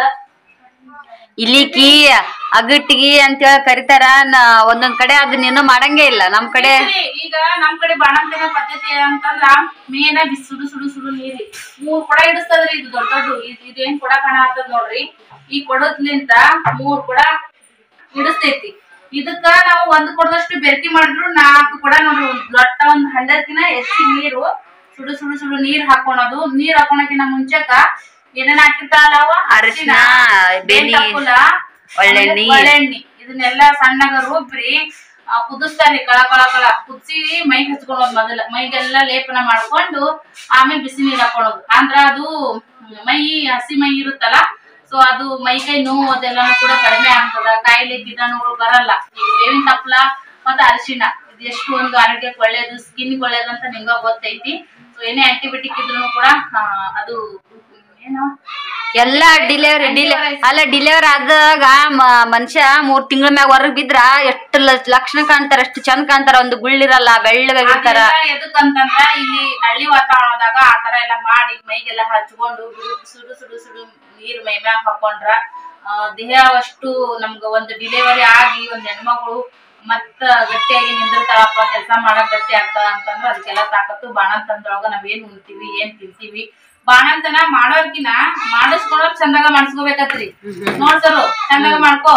ಇಲಿಕಿ ಅಗಟ್ಟಿಗಿ ಅಂತೇಳಿ ಕರಿತಾರ ನ- ಒಂದೊಂದ್ ಕಡೆ ಅದನ್ನೇನು ಮಾಡಂಗೇ ಇಲ್ಲ ನಮ್ ಕಡೆ ಐತ್ರಿ, ಈಗ ನಮ್ ಕಡೆ ಬಾಣಂತಿನ ಪದ್ಧತಿ ಅಂತಂದ್ರ ಮೇನ ಬಿಸಿ ಸುಡು ಸುಡು ಸುಡು ನೀರಿ ಮೂರ್ ಕೊಡ ಹಿಡಿಸ್ತದ್ರಿ ಇದು ದೊಡ್ಡ ದೊಡ್ಡ ಇದ್- ಇದೇನ್ ಕೊಡ ಕಾಣ ಆಗ್ತದ ನೋಡ್ರಿ ಈ ಕೊಡದ್ಲಿಂತ ಮೂರ್ ಕೊಡ ಹಿಡಿಸ್ತೈತಿ ಇದಕ್ಕ ನಾವು ಒಂದ್ ಕೊಡದಷ್ಟು ಬೆರಕಿ ಮಾಡಿದ್ರು ನಾಲ್ಕು ಕೊಡ ನೋಡ್ರಿ ಒಂದ್ ದೊಡ್ಡ ಒಂದ್ ಹಂಡಕ್ಕಿನ ಹೆಚ್ಚಿಗೆ ನೀರು ಸುಡು ಸುಡು ಸುಡು ನೀರ್ ಹಾಕೊಳೋದು ನೀರ್ ಹಾಕೊಳಕಿನ ಮುಂಚೆಕ ಏನೇನ್ ಹಾಕಿರ್ತಾರಲ್ಲ ಅವ ಅರಿಶಿನ, ಬೆನಿ, ಬೇಂತಪ್ಪುಲ, ಒಳ್ಳೆಣ್ಣಿ. ಒಳ್ಳೆಣ್ಣಿ ಇದನ್ನೆಲ್ಲ ಸಣ್ಣಗ ರುಬ್ರಿ ಆ, ಕುದಿಸ್ತಾರಿ ಕಳ ಕಳ ಕಳ ಕುದಿಸಿ ಮೈ ಹಚ್ಕೊಳೋದು ಮೊದಲ ಮೈಗೆಲ್ಲ ಲೇಪನ ಮಾಡ್ಕೊಂಡು ಆಮೇಲೆ ಬಿಸಿ ನೀರ್ ಹಾಕೊಳ್ಳೋದು ಅಂದ್ರ ಅದು ಮೈ ಹಸಿ ಮೈ ಇರುತ್ತಲ್ಲ ಸೊ ಅದು ಮೈ ಕೈ ನೋವು ಅದೆಲ್ಲಾನು ಕೂಡ ಕಡಿಮೆ ಆಗ್ತದ ಕಾಯಿಲೆ ಕೀಟಾಣುಗಳು ಬರಲ್ಲ ಈಗ ಬೇವಿನ ತಪ್ಪಲ ಮತ್ತೆ ಅರಿಶಿಣ ಇದು ಎಷ್ಟು ಒಂದು ಆರೋಗ್ಯಕ್ಕೆ ಒಳ್ಳೇದು ಸ್ಕಿನ್ ಒಳ್ಳೇದು ಅಂತ ನಿಮ್ಗ ಗೊತ್ತೈತಿ ಸೊ ಏನೇ ಆಕ್ಟಿವಿಟಿ ಇದ್ರು ಕೂಡ ಆ, ಅದು ಏನು ಎಲ್ಲಾ ಡಿಲಿವರಿ ಡಿಲಿ ಅಲ್ಲ ಡಿಲಿವರಿ ಆದಾಗ ಮ- ಮನುಷ್ಯ ಮೂರ್ ತಿಂಗಳ ಮ್ಯಾಗ ಹೊರಗ್ ಬಿದ್ರ ಎಷ್ಟು ಲ- ಲಕ್ಷಣ ಕಾಣ್ತಾರ ಎಷ್ಟು ಚಂದ ಕಾಣ್ತಾರ ಒಂದು ಗುಳ್ಳಿರಲ್ಲ ಬೆಳ್ಳಗಾಗಿರ್ತಾರ ಅದೆಲ್ಲ ಎದಕ್ಕಂತಂದ್ರ ಇಲ್ಲಿ ಹಳ್ಳಿ ವಾತಾವರಣದಾಗ ಆ ತರ ಎಲ್ಲ ಮಾಡಿ ಮೈಗೆಲ್ಲ ಹಚ್ಕೊಂಡು ಬಿಡು- ಸುಡು ಸುಡು ಸುಡು ನೀರ್ ಮೈ ಮ್ಯಾಗ ಹಾಕೊಂಡ್ರ ಆ, ದೇಹ ಅಷ್ಟು ನಮ್ಗ ಒಂದು ಡಿಲಿವರಿ ಆಗಿ ಒಂದ್ ಹೆಣ್ಮಗಳು ಮತ್ತ ಗಟ್ಟಿಯಾಗಿ ನಿಂದಿರ್ತಾಳಪ್ಪ ಕೆಲಸ ಮಾಡಕ್ ಗಟ್ಟಿ ಆಗ್ತಾಳ ಅಂತಂದ್ರ ಅದಕ್ಕೆಲ್ಲ ತಾಕತ್ತು ಬಾಣಂತಂದ್ರೊಳಗ ನಾವ್ ಏನ್ ಉಣ್ತೀವಿ ಏನ್ ತಿಂತೀವಿ ಬಾಣಂತನ ಮಾಡೋರ್ಕಿನ ಮಾಡಿಸ್ಕೊಳಕ್ ಚಂದಾಗ ಮಾಡಿಸ್ಕೋಬೇಕತ್ರಿ ನೋಡ್ಸರು ಚಂದಾಗ ಮಾಡ್ಕೋ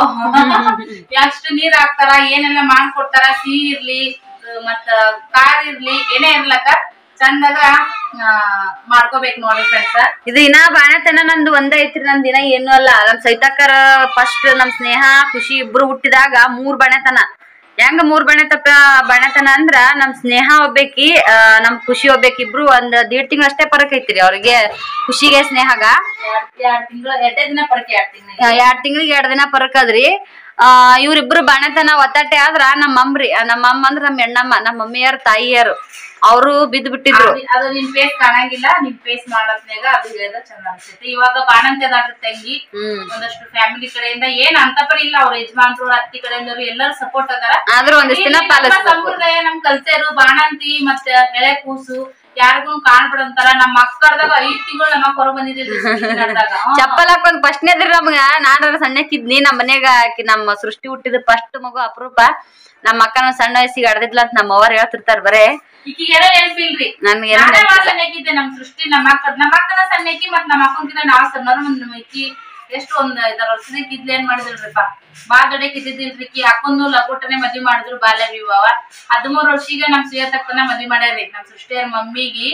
ಎಷ್ಟು ನೀರ್ ಹಾಕ್ತಾರ ಏನೆಲ್ಲ ಮಾಡ್ಕೊಡ್ತಾರ ಸಿಹಿ ಇರ್ಲಿ ಅಹ್ ಮತ್ತ ಖಾರ ಇರ್ಲಿ ಏನೇ ಇರ್ಲಕ್ಕ ಚಂದಾಗ ಆ, ಮಾಡ್ಕೋಬೇಕು ನೋಡಿ ಫ್ರೆಂಡ್ಸ್ ಇದು ಇನ್ನ ಬಾಣತನ ನಂದು ಒಂದ ಐತ್ರಿ ನಂದ್ ಇನ್ನ ಏನು ಅಲ್ಲ ನಮ್ ಸೈತಾಕರ ಫಸ್ಟ್ ನಮ್ ಸ್ನೇಹ ಖುಷಿ ಇಬ್ರು ಹುಟ್ಟಿದಾಗ ಮೂರ್ ಬಣತನ ಹೆಂಗ ಮೂರ್ ಬಣತಪ್ಪ ಬಣತನ ಅಂದ್ರ ನಮ್ ಸ್ನೇಹ ಒಬ್ಬೇಕಿ ಆ, ನಮ್ ಖುಷಿ ಒಬ್ಬೇಕಿ ಇಬ್ರು ಒಂದ್ ದೀಡ್ ತಿಂಗಳ ಅಷ್ಟೇ ಪರಕ್ ಐತ್ರಿ ಅವ್ರಿಗೆ ಖುಷಿಗೆ ಸ್ನೇಹಗ ಎರಡ್ ತಿಂಗಳು ಎರಡೇ ದಿನ ಪರಕೆ ಎರಡ್ ತಿಂಗಳು ಎರಡ್ ತಿಂಗಳಿಗೆ ಎರಡ್ ದಿನ ಪರಕ್ ಅದ್ರಿ ಆ ಇವ್ರಿಬ್ರು ಬಣತನ ಒತ್ತಾಟೆ ಆದ್ರ ನಮ್ಮ ಅಮ್ರಿ ನಮ್ಮ ಅಮ್ಮ ಅಂದ್ರ ನಮ್ಮ ಹೆಣ್ಣಮ್ಮ ನಮ್ಮ ಮಮ್ಮಿಯರ್ ತಾಯಿಯರು ಅವರು ಬಿದ್ದು ಬಿಟ್ಟಿದ್ರು ಅದು- ಅದು ನಿನ್ ಫೇಸ್ ಕಾಣಂಗಿಲ್ಲ ನಿನ್ ಫೇಸ್ ಮಾಡತ್ನಾಗ ಅದು ಹೇಳಿದ ಚಂದ ಅನ್ಸುತ್ತೆ ಇವಾಗ ಬಾಣಂತ್ಯದಾಟ ತಂಗಿ ಹ್ಮ್ ಒಂದಷ್ಟು ಫ್ಯಾಮಿಲಿ ಕಡೆಯಿಂದ ಏನ್ ಅಂತಪರಿ ಇಲ್ಲ ಅವ್ರ ಯಜಮಾನ್ರು ಅತ್ತಿ ಕಡೆಯಿಂದವರು ಎಲ್ಲರೂ ಸಪೋರ್ಟ್ ಅದಾರ ಆದ್ರೂ ಒಂದಿಷ್ಟ್ ದಿನ ಇಲ್ಲಿ ನಮ್ಮ ಪಾಲಿಸ್ಬೇಕು ಸಂಪ್ರದಾಯ ನಮ್ ಕಲ್ಚರ್ ಬಾಣಂತಿ ಮತ್ತೆ ಎಳೆ ಕೂಸು ಯಾರಿಗೂ ಕಾಣ್ಬಿಡಂತಾರ ನಮ್ಮ ಮಕ್ಕಳದಾಗ ಐದ್ ತಿಂಗಳು ನಮ್ಮ ಹೊರ ಬಂದಿದ್ದೀವಿ ಚಪ್ಪಲ್ ಹಾಕೊಂಡ್ ಫಸ್ಟ್ನೇದ್ರಿ ನಮ್ಗ ನಾನಾರ ಸಣ್ಣಕ್ಕಿದ್ನಿ ನಮ್ಮ ಮನ್ಯಾಗ ಆಕಿ ನಮ್ಮ ಸೃಷ್ಟಿ ಹುಟ್ಟಿದ ಫಸ್ಟ್ ಮಗು ಅಪರೂಪ ನಮ್ಮ ಅಕ್ಕನ ಸಣ್ಣ ವಯಸ್ಸಿಗೆ ಅಡ್ದಿದ್ಲ ಅಂತ ನಮ್ಮ ಅವ್ರ ಹೇಳ್ತಿರ್ತಾರ ಬರೇ ಈಕಿಗೆಲ್ಲ ನೆನಪಿಲ್ರಿ ನನ್ಗೆ ನಾನೇ ಭಾಳ ಸಣ್ಣಕ್ಕಿದ್ದೆ ನಮ್ ಸೃಷ್ಟಿ ನಮ್ಮ ಅಕ್ಕ ನಮ್ಮ ಅಕ್ಕನ ಸಣ್ಣಕ್ಕಿ ಮತ್ ನಮ್ಮ ಅಕ್ಕಂಕಿನ ನಾವ್ ಸಣ್ಣವ್ರು ನಮ್ಮ ಈಕಿ ಎಷ್ಟು ಒಂದ್ ಐದಾರು ವರ್ಷದಕ್ಕೆ ಇದ್ಲ ಏನ್ ಮಾಡಿದ್ರಪ್ಪ ಬಾ ದೊಡ್ಡಕ್ ಇದ್ದಿದ್ದಿಲ್ರಿ ಈಕಿ ಅಕ್ಕಂದು ಲಕೋಟನೆ ಮದ್ವಿ ಮಾಡಿದ್ರು ಬಾಲ್ಯ ವಿವಾಹ ಹದಿಮೂರು ವರ್ಷಿಗೆ ನಮ್ ಸುಯತಕ್ಕನ ಮದ್ವಿ ಮಾಡ್ಯಾರಿ ನಮ್ ಸೃಷ್ಟಿಯರ್ ಮಮ್ಮಿಗಿ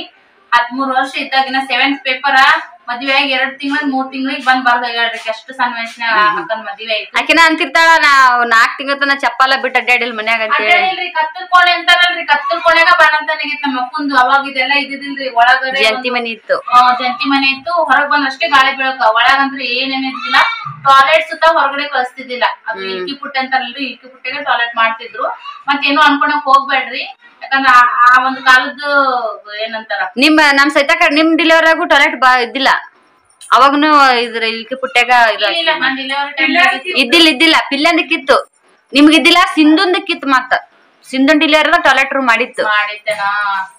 ಹದ್ಮೂರ್ ವರ್ಷ ಇದ್ದಾಗಿನ ಸೆವೆಂತ್ ಪೇಪರ್ ಮದ್ವೆ ಆಗಿ ಎರಡ್ ತಿಂಗಳ ಮೂರ್ ತಿಂಗಳಿಗೆ ಬಂದ್ ಬರ್ದಾಗ್ಯಾಳ್ರಿ ಎಷ್ಟು ಸಣ್ಣ ವಯಸ್ಸಿನಾಗ ಅಕ್ಕನ್ ಮದ್ವೆ ಆಯ್ತು ಆಕಿನ ಅಂತಿರ್ತಾಳ ನಾವ್ ನಾಲ್ಕ್ ತಿಂಗಳ ತನ ಚಪ್ಪಲ ಬಿಟ್ಟು ಅಡ್ಡಾಡಿಲ್ ಮನ್ಯಾಗ ಅಂತ ಹೇಳಿ ಅದೇನಿಲ್ರಿ ಕತ್ತಲ್ ಕೋಣೆ ಅಂತಾರಲ್ರಿ ಕತ್ತಲ್ ಕೋಣೆಗ ಬಾಣಂತನಾಗಿತ್ತು ನಮ್ಮ ಅಪ್ಪಂದು ಅವಾಗ ಇದೆಲ್ಲ ಇದ್ದಿದಿಲ್ರಿ ಒಳಗಡೆ ಜಂತಿ ಮನಿ ಇತ್ತು ಆ, ಜಂತಿ ಮನೆ ಇತ್ತು ಹೊರಗ್ ಬಂದಷ್ಟೇ ಗಾಳಿ ಬೆಳಕ ಒಳಗಂದ್ರೆ ಏನೇನಿದ್ದಿಲ್ಲ ಟಾಯ್ಲೆಟ್ ಸುತ್ತ ಹೊರಗಡೆ ಕಳಿಸ್ತಿದ್ದಿಲ್ಲ ಅದು ಇಲ್ಕಿ ಪುಟ್ಟೆ ಅಂತಾರಲ್ರಿ ಇಲ್ಕಿ ಪುಟ್ಟೆಗೆ ಟಾಯ್ಲೆಟ್ ಮಾಡ್ತಿದ್ರು ಮತ್ತೇನು ಅನ್ಕೊಳಕ್ ಹೋಗ್ಬೇಡ್ರಿ ಯಾಕಂದ್ರ ಆ- ಆ ಒಂದು ಕಾಲದ್ದು ಏನಂತಾರ ನಿಮ್ ನಮ್ ಸೈತಕ ನಿಮ್ ಡಿಲಿವರಿ ಆಗು ಟಾಯ್ಲೆಟ್ ಬಾ ಇದ್ದಿಲ್ಲ ಅವಾಗನು ಇದ್ರ ಇಲ್ಕಿ ಪುಟ್ಟ್ಯಾಗ ಇದು ಇಲ್ಲ ನಾನ್ ಡೆಲಿವರಿ ಟೈಮ್ ಇದ್ದಿಲ್ಲ ಇದ್ದಿಲ್ಲ ಪಿಲ್ಲಂದಕ್ಕಿತ್ತು ನಿಮ್ಗಿದ್ದಿಲ್ಲ ಸಿಂಧುಂದಕ್ಕಿತ್ತು ಮತ್ತ ಸಿಂಧುನ್ ಡಿಲಿವರಿ ಟಾಯ್ಲೆಟ್ ರೂಮ್ ಮಾಡಿತ್ತು ಮಾಡಿದ್ದೆನಾ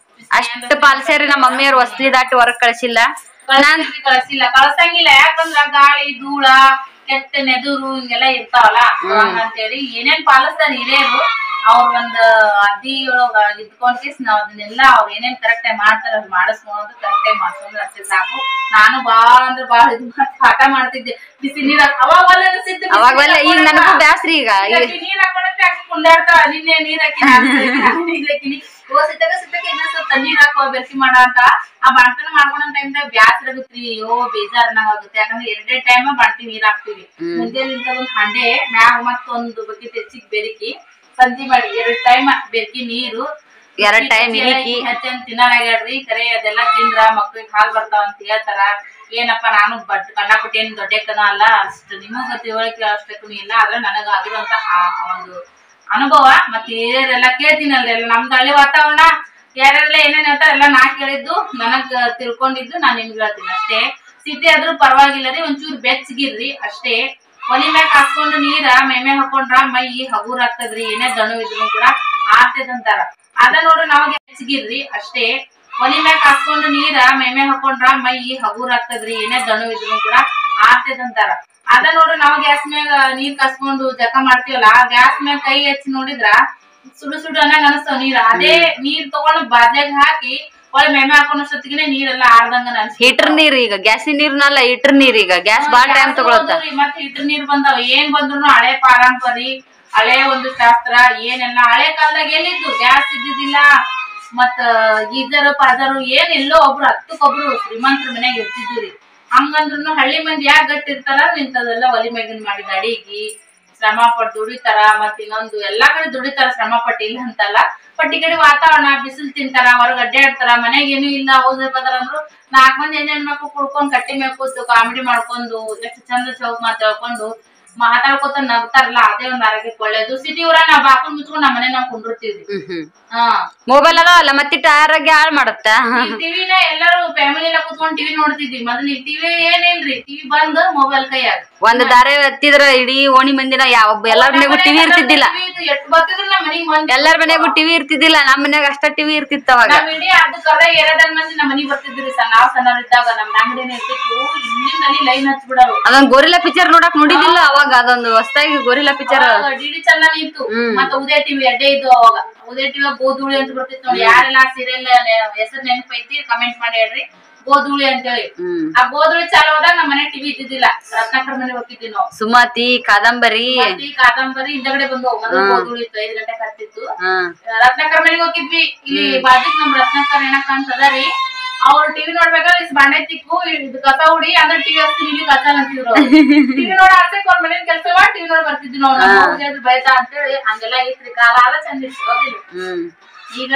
ಅಷ್ಟ್ ಪಾಲ್ಸ್ಯಾರಿ ನಮ್ಮ ಮಮ್ಮಿಯವ್ರು ವಸ್ತಿ ದಾಟಿ ಹೊರಗ್ ಕಳ್ಸಿಲ್ಲ ನಾನ್ ಕಳ್ಸಿಲ್ಲ ಕಳ್ಸಿಲ್ಲ ಕಳ್ಸಂಗಿಲ್ಲ ಯಾಕಂದ್ರ ಗಾಳಿ ಧೂಳ ಕೆಟ್ಟ ನೆದುರು ಹಿಂಗೆಲ್ಲ ಇರ್ತಾವಲ್ಲ ಅಂತೇಳಿ ಏನೇನ್ ಪಾಲಿಸ್ತಾರ ಹಿರಿಯರು ಅವ್ರ ಒಂದ್ ಅದ್ದಿ ಒಳಗ ಇದ್ಕೊಂಡ್ ಕೇಸ್ ನಾವ್ ಅದನ್ನೆಲ್ಲ ಅವ್ರ ಏನೇನ್ ಕರೆಕ್ಟ್ ಆಗಿ ಮಾಡ್ತಾರ ಅದ್ ಮಾಡಿಸ್ಕೊಳೋದು ಕರೆಕ್ಟ್ ಆಗಿ ಮಾಡ್ಕೊಂಡ್ರೆ ಅಷ್ಟೇ ಸಾಕು ನಾನು ಬಾಳ ಅಂದ್ರೆ ಬಾಳ ಇದು ಮಾಡ್ತಿ- ಹಠ ಮಾಡ್ತಿದ್ದೆ ಬಿಸಿ ನೀರ್ ಹಾಕ್- ಅವಾಗ ಒಲ್ಲೆ ಅನ್ಸಿತ್ತು, ಬಿಸಿ ಅವಾಗ ನೀರ್ ಈಗ ಹಾಕ್ಕೊಳಕ. ನನಗೂ ಬ್ಯಾಸ್ರಿ ಈಗ ಈಗ ಈಗ ನೀರ್ ಹಾಕೊಳಕ್ಕೆ ಹಾಕಿ ಕುಂದಾಡ್ತಾಳ ನಿನ್ನೆ ನೀರ್ ಹಾಕಿ ನೀರ್ ಹಾಕಿನಿ ಓ ಸಿತ್ತಕ ಸಿತ್ತಕ ಇನ್ನೊಂದ್ ಸ್ವಲ್ಪ ತಣ್ಣೀರ್ ಹಾಕೋ ಬೆರ್ಸಿ ಮಾಡ ಅಂತ ಆ ಬಾಣ್ತನ ಮಾಡ್ಕೊಂಡ ಟೈಮ್ದಾಗ ಬ್ಯಾಸ್ರ ಆಗುತ್ರಿ ಅಯ್ಯೋ ಬೇಜಾರ್ ಅನ್ನಂಗ್ ಆಗುತ್ತೆ ಯಾಕಂದ್ರೆ ಎರಡೇ ಟೈಮ್ ಬಾಣ್ತಿ ನೀರ್ ಹಾಕ್ತಿವಿ ಮುಂಜಾನೆ ಒಂದ್ ಹಂಡೆ ಮ್ಯಾಗ ಮತ್ತೊಂದು ಬಕೆಟ್ ಹೆಚ್ಚಿಗೆ ಬೆರಕಿ ಸಂಜೆ ಮಾಡಿ ಎರಡ್ ಟೈಮ್ ಬೆರ್ಕಿ ನೀರು ಎರಡ್ time ಇಳಿಕಿ. ಹೆಚ್ಚನ್ ತಿನ್ನಲಾಗ್ಯಾಡ್ರಿ ಕರೆ ಅದೆಲ್ಲ ತಿಂದ್ರ ಮಕ್ಳಿಗೆ ಹಾಲ್ ಬರ್ತಾವ ಅಂತ ಹೇಳ್ತಾರ ಏನಪ್ಪ ನಾನು ಬಡ್ ಕಣ್ಣಾಪಟ್ಟಿ ಏನ್ ದೊಡ್ಡಕ್ಕನ ಅಲ್ಲ ಅಷ್ಟು ನಿಮಗ ತಿಳುವಳಿಕೆ ಅಷ್ಟಕ್ಕೂ ಇಲ್ಲ ಆದ್ರೆ ನನಗ ಆಗಿರುವಂತ ಆ- ಒಂದು ಅನುಭವ ಮತ್ತೆ ಹಿರಿಯರೆಲ್ಲ ಕೇಳ್ತೀನಲ್ರಿ ಎಲ್ಲ ನಮ್ದು ಹಳ್ಳಿ ವಾತಾವರಣ ಯಾರೆಲ್ಲ ಏನೇನ್ ಹೇಳ್ತಾರ ಎಲ್ಲ ನಾ ಕೇಳಿದ್ದು ನನಗ್ ತಿಳ್ಕೊಂಡಿದ್ದು ನಾನ್ ನಿಮ್ಗೆ ಹೇಳ್ತೀನಿ ಅಷ್ಟೇ ಸಿಟಿ ಆದ್ರೂ ಪರವಾಗಿಲ್ಲ ರೀ ಒಂಚೂರು ಬೆಚ್ಚಗಿರ್ರಿ ಅಷ್ಟೇ ಒಲಿ ಮ್ಯಾಗ ಹಾಕೊಂಡು ನೀರ ಮೈ ಮ್ಯಾಗ ಹಾಕೊಂಡ್ರ ಮೈ ಹಗೂರ್ ಆಗ್ತದ್ರಿ ಏನೇ ದಣು ಇದ್ರು ಕೂಡ ಆರ್ತದಂತಾರ ಅದ ನೋಡ್ರಿ ನಮಗೆ ಬೆಚ್ಚಗಿರ್ರಿ ಅಷ್ಟೇ ಒಲಿ ಮ್ಯಾಗ ಹಾಕೊಂಡು ನೀರ ಮೈ ಮ್ಯಾಗ ಹಾಕೊಂಡ್ರ ಮೈ ಹಗೂರ್ ಆಗ್ತದ್ರಿ ಏನೇ ದಣು ಇದ್ರು ಕೂಡ ಆರ್ತದಂತಾರ ಅದ ನೋಡ್ರಿ ನಾವು ಗ್ಯಾಸ್ ಮ್ಯಾಗ ನೀರ್ ಕಸ್ಕೊಂಡು ಜಕ ಮಾಡ್ತೀವಲ್ಲ ಗ್ಯಾಸ್ ಮ್ಯಾಗ ಕೈ ಹಚ್ಚಿ ನೋಡಿದ್ರ ಸುಡು ಸುಡು ಅನ್ನಂಗ ಅನಸ್ತಾವ ನೀರ್ ಅದೇ ನೀರ್ ತಗೊಂಡು ಬಾದ್ಯಾಗ ಹಾಕಿ ಒಳ್ಳೆ ಮೆಮೆ ಹಾಕೊಂಡಷ್ಟೊತ್ತಿಗೆ ನೀರೆಲ್ಲ ಆರ್ದಂಗ ಅನ್ಸಿ ಹೀಟರ್ ನೀರ್ ಈಗ ಗ್ಯಾಸಿನ ನೀರ್ನಲ್ಲ ಹೀಟರ್ ನೀರ್ ಈಗ ಗ್ಯಾಸ್ ಬಾಳ ಟೈಮ್ ತಗೊಳತ್ತ ಮತ್ತೆ ಹಿಟ್ರ ನೀರ್ ಬಂದಾವ ಏನ್ ಬಂದ್ರು ಹಳೆ ಪಾರಂಪರಿ ಹಳೆ ಒಂದು ಶಾಸ್ತ್ರ ಏನೆಲ್ಲ ಹಳೆ ಕಾಲದಾಗ ಎಲ್ಲಿದ್ದು ಗ್ಯಾಸ್ ಇದ್ದಿದ್ದಿಲ್ಲ ಮತ್ತ ಗೀಜರ್ ಪಾಜರು ಏನ್ ಎಲ್ಲೋ ಒಬ್ರು ಹತ್ತಕ್ಕೊಬ್ರು ಶ್ರೀಮಂತರ ಮನ್ಯಾಗ ಇರ್ತಿದ್ವಿ ಹಂಗಂದ್ರು ಹಳ್ಳಿ ಮಂದಿ ಯಾಕೆ ಗಟ್ಟಿ ಇರ್ತಾರ ಇಂಥದೆಲ್ಲ ಒಲಿ ಮ್ಯಾಗಿನ್ ಮಾಡಿದ ಅಡಿಗಿ ಶ್ರಮ ಪಟ್ಟು ದುಡಿತಾರ ಮತ್ ಇನ್ನೊಂದು ಎಲ್ಲಾ ಕಡೆ ದುಡಿತಾರ ಶ್ರಮ ಪಟ್ಟು ಇಲ್ಲ ಅಂತಲ್ಲ ಬಟ್ ಈ ಕಡೆ ವಾತಾವರಣ ಬಿಸಿಲು ತಿಂತಾರ ಹೊರಗ್ ಅಡ್ಡಾಡ್ತಾರ ಮನೆಗೆ ಏನು ಇಲ್ಲ ಹೌದ್ ಬದರ ಅಂದ್ರು ನಾಲ್ಕ್ ಮಂದಿ ಹೆಣ್ಣು ಹೆಣ್ಮಕ್ಳು ಕುಡ್ಕೊಂಡ್ ಕಟ್ಟಿ ಮೇಲೆ ಕೂತು ಕಾಮಿಡಿ ಮಾಡ್ಕೊಂಡು ಎಷ್ಟು ಚಂದ ಚೌಕ್ ಮಾತಾಡ್ಕೊಂಡು ಮಾತಾಡ್ಕೊತ ನಗ್ತಾರಲ್ಲ ಅದೇ ಒಂದ್ ಆರೋಗ್ಯಕ್ಕೆ ಒಳ್ಳೇದು ಸಿಟಿ ಊರ ನಾವ್ ಬಾಕೊಂಡ್ ಮುಚ್ಕೊಂಡ್ ನಮ್ಮ ಮನೆ ನಾವ್ ಕುಂಡಿರ್ತೀವಿ ಹಾ ಮೊಬೈಲ್ ಅದಾವಲ್ಲ ಮತ್ತಿಟ್ಟ ಆರೋಗ್ಯ ಹಾಳ್ ಮಾಡತ್ತ ಟಿವಿನ ಎಲ್ಲರೂ ಫ್ಯಾಮಿಲಿ ಎಲ್ಲ ಕುತ್ಕೊಂಡ್ ಟಿವಿ ನೋಡ್ತಿದ್ವಿ ಮೊದಲು ಟಿವಿ ಏನಿಲ್ರಿ ಟಿವಿ ಬಂದ್ ಮೊಬೈಲ್ ಕೈಯಾಗ ಒಂದ್ ದಾರೆ ಹತ್ತಿದ್ರ ಇಡೀ ಓಣಿ ಮಂದಿನ ಯಾವ ಎಲ್ಲಾರ ಮನೆಗೂ ಟಿವಿ ಇರ್ತಿದ್ದಿಲ್ಲ ಎಷ್ಟು ಬರ್ತಿದ್ರು ನಮ್ಮ ಮನಿಗ್ ಮಂದಿ ಎಲ್ಲಾರ ಮನೆಗೂ ಟಿವಿ ಇರ್ತಿದ್ದಿಲ್ಲ ನಮ್ ಮನ್ಯಾಗ ಅಷ್ಟ ಟಿವಿ ಇರ್ತಿತ್ತ ಅವಾಗ ನಾವ್ ಇಡೀ ಅದು ಕರ ಎರಡಲ್ ಮಂದಿ ನಮ್ಮ ಮನಿಗ್ ಬರ್ತಿದ್ರಿ ಸರ್ ನಾವ್ ಸಣ್ಣವ್ರಿದ್ದಾಗ ನಮ್ ಅಂಗಡಿನ ಇರ್ತಿತ್ತು ಇಲ್ಲಿಂದ ಅಲ್ಲಿ ಲೈನ್ ಹಚ್ಬಿಡೋರು ಅದೊಂದ್ ಗೋರಿಲ್ಲಾ ಪಿಕ್ಚರ್ ನೋಡಕ್ ನೋಡಿದಿಲ್ಲ ಅವಾಗ ಅದೊಂದು ಹೊಸದಾಗಿ ಗೋರಿಲ್ಲಾ ಪಿಕ್ಚರ್ ಡಿಡಿ ಚಂದನ ಇತ್ತು ಮತ್ತೆ ಉದಯ ಟಿವಿ ಎಡ್ಡೆ ಇದ್ದು ಅವಾಗ ಉದಯ ಟಿವಿ ಗೋಧುಳಿ ಅಂತ ಬರ್ತಿತ್ತು ನೋಡಿ ಯಾರೆಲ್ಲ ಸೀರಿಯಲ್ ಹೆಸರು ನೆನಪೈತಿ ಕಮೆಂಟ್ ಮಾಡಿ ಹೇಳ್ರಿ ಗೋಧುಳಿ ಅಂತೇಳಿ ಹ್ಮ್ ಆ ಗೋಧುಳಿ ಚಾಲು ಹೋದಾಗ ನಮ್ಮ ಮನೆ ಟಿವಿ ಇದ್ದಿದ್ದಿಲ್ಲ ರತ್ನಾಕರ್ ಮನೆ ಹೋಗಿದ್ವಿ ನಾವು ಸುಮತಿ ಕಾದಂಬರಿ ಈ ಕಾದಂಬರಿ ಹಿಂದಗಡೆ ಬಂದು ಮೊದಲು ಗೋಧುಳಿ ಇತ್ತು ಐದ್ ಗಂಟೆ ಹತ್ತಿತ್ತು ಹಾ ರತ್ನಾಕರ್ ಮನೆಗೆ ಹೋಗಿದ್ವಿ ಇಲ್ಲಿ ಬಾಜಿಕ್ ನಮ್ ರತ್ನಾಕರ್ ಏನಕ್ಕ ಅಂತ ಅದಾರಿ ಅವ್ರು ಟಿವಿ ನೋಡ್ಬೇಕಾದ್ರೆ ಇಸ್ ಬಾಂಡೆ ತಿಕ್ಕು ಇದು ಕಸ ಹುಡಿ ಅಂದ್ರೆ ಟಿವಿ ಹಚ್ತೀನಿ ಇಲ್ಲಿ ಕಸ ಅಂತಿದ್ರು ಟಿವಿ ನೋಡ ಆಸೆಕ್ ಅವ್ರ ಮನೇಲಿ ಕೆಲಸ ಮಾಡಿ ಟಿವಿ ನೋಡಿ ಬರ್ತಿದ್ವಿ ನಾವು ನಮ್ಮ ಅವ್ವ ಜೊತೆ ಬೈತಾ ಅಂತೇಳಿ ಹಂಗೆಲ್ಲ ಐತ್ರಿ ಕಾಲ ಅಲ್ಲ ಚಂದ ಇತ್ತು ಹೌದಿಲ್ಲ? ಹ್ಮ್ ಈಗ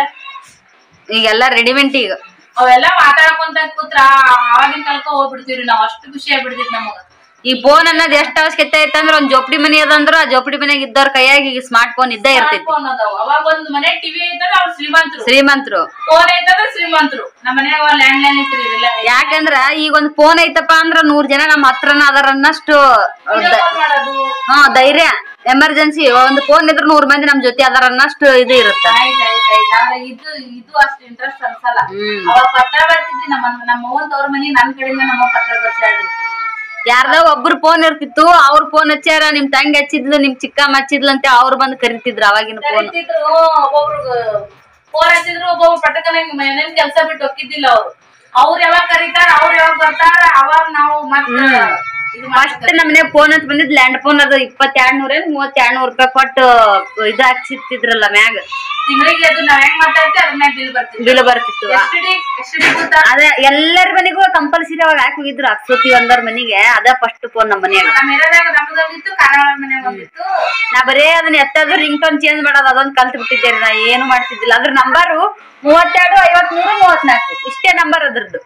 ಈಗೆಲ್ಲ ರೆಡಿಮೆಂಟ್ ಈಗ ಅವೆಲ್ಲ ಮಾತಾಡ್ಕೊಂತ ಕೂತ್ರ ಆವಾಗಿನ ಕಾಲಕ್ಕ ಹೋಗ್ಬಿಡ್ತೀವ್ರಿ ನಾವ್ ಅಷ್ಟು ಖುಷಿ ಆಗ್ಬಿಡ್ತಿತ್ತು ನಮಗ ಈ ಫೋನ್ ಅನ್ನೋದ್ ಎಷ್ಟ್ ಅವಶ್ಯಕತೆ ಐತಂದ್ರ ಒಂದ್ ಜೋಪಡಿ ಮನಿ ಅದಂದ್ರ ಆ ಜೋಪಡಿ ಮನೆಗ್ ಇದ್ದವ್ರ ಕೈಯಾಗ ಈಗ ಸ್ಮಾರ್ಟ್ ಫೋನ್ ಇದ್ದೇ ಇರ್ತೈತಿ ಫೋನ್ ಅದಾವ ಅವಾಗ ಒಂದ್ ಮನೆ ಟಿವಿ ಐತಂದ್ರ ಅವ್ರು ಶ್ರೀಮಂತರು ಶ್ರೀಮಂತರು ಫೋನ್ ಐತಂದ್ರ ಶ್ರೀಮಂತರು ನಮ್ಮ ಮನ್ಯಾಗ ಲ್ಯಾಂಡ್ ಲೈನ್ ಐತ್ರಿ ಇಲ್ಲ ಯಾಕಂದ್ರ ಈಗ ಒಂದ್ ಫೋನ್ ಐತಪ್ಪ ಅಂದ್ರ ನೂರ್ ಜನ ನಮ್ಮ ಹತ್ರನ ಅದಾರ ಅನ್ನಷ್ಟು ವಿಡಿಯೋ ಕಾಲ್ ಮಾಡೋದು ಹಾ ಧೈರ್ಯ ಎಮರ್ಜೆನ್ಸಿ ಒಂದ್ ಫೋನ್ ಇದ್ರ ನೂರ್ ಮಂದಿ ನಮ್ ಜೊತೆ ಅದಾರ ಅನ್ನಷ್ಟು ಇದು ಇರುತ್ತ ಆಯ್ತ್ ಆಯ್ತ್ ಆಯ್ತ್ ಆದ್ರೆ ಇದು ಇದು ಅಷ್ಟು ಇಂಟ್ರೆಸ್ಟ್ ಅನ್ಸಲ್ಲ ಹ್ಮ್ ಅವಾಗ ಪತ್ರ ಬರ್ತಿದ್ವಿ ನಮ್ಮ ನಮ್ಮ ಅವ್ವನ್ ತವ್ರ ಮನಿ ನನ್ ಕಡೆಯಿಂದ ನಮ್ಮ ಪತ್ರ ಬರ್ಸಾಡ್ರಿ ಯಾರ್ದೋ ಒಬ್ರು ಫೋನ್ ಇರ್ತಿತ್ತು ಅವ್ರ ಫೋನ್ ಹಚ್ಚಾರ ನಿಮ್ ತಂಗಿ ಹಚ್ಚಿದ್ಲು ನಿಮ್ ಚಿಕ್ಕಮ್ಮ ಹಚ್ಚಿದ್ಲು ಅಂತ ಅವ್ರು ಬಂದ್ ಕರಿತಿದ್ರು ಅವಾಗಿನ ಫೋನ್ ಕರೀತಿದ್ರು ಒಬ್ಬೊಬ್ರು ಫೋನ್ ಹಚ್ಚಿದ್ರು ಒಬ್ಬೊಬ್ರು ಪಟಕನ ಮನೇಲಿ ಕೆಲಸ ಬಿಟ್ಟು ಹೋಗಿದ್ದಿಲ್ಲ ಅವ್ರು ಅವ್ರು ಯಾವಾಗ ಕರೀತಾರ ಅವ್ರು ಯಾವಾಗ ಬರ್ತಾರ ಅವಾಗ ನಾವು ಮತ್ತ ಇದು ಫಸ್ಟ್ ನಮ್ಮನೆ ಫೋನ್ ಅಂತ ಬಂದಿದ್ ಲ್ಯಾಂಡ್ ಫೋನ್ ಅದು ಇಪ್ಪತ್ತೆರಡ್ ನೂರ ಮೂವತ್ತೆರಡ್ ನೂರ್ ರೂಪಾಯಿ ಕೊಟ್ಟು ಇದು ಹಾಕ್ಸಿರ್ತಿದ್ರಲ್ಲ ಮ್ಯಾಗ ತಿಂಗಳಿಗೆ ಅದು ನಾವ್ ಹೆಂಗ್ ಮಾತಾಡ್ತೀವಿ ಅದ್ರ ಮ್ಯಾಗ ಬಿಲ್ ಬರ್ತಿತ್ತು ಬಿಲ್ ಬರ್ತಿತ್ತು ಎಸ್ ಡಿ ಎಸ್ ಡಿ ಗೊತ್ತಾ ಅದ ಎಲ್ಲರ ಮನೆಗೂ ಕಂಪಲ್ಸರಿ ಅವಾಗ ಹಾಕಿ ಹೋಗಿದ್ರು ಅಕ್ಸೋತಿ ಒಂದರ ಮನೆಗೆ ಅದ ಫಸ್ಟ್ ಫೋನ್ ನಮ್ಮ ಮನ್ಯಾಗ ನಮ್ಮ ಏರಿಯಾದಾಗ ನಮ್ಮದೊಂದಿತ್ತು ಕನ್ನಡ ಮನೆ ಒಂದಿತ್ತು ನಾ ಬರೇ ಅದನ್ನ ಎತ್ತದು ರಿಂಗ್ ಟೋನ್ ಚೇಂಜ್ ಮಾಡೋದು ಅದೊಂದ್ ಕಲ್ತ್ ಬಿಟ್ಟಿದ್ದೆ ನಾ ಏನು ಮಾಡ್ತಿದ್ದಿಲ್ಲ ಅದ್ರ ನಂಬರು ಮೂವತ್ತೆರಡು ಐವತ್ಮೂರು ಮೂವತ್ನಾಲ್ಕು ಇಷ್ಟೇ ನಂಬರ್ ಅದ್ರದ್ದು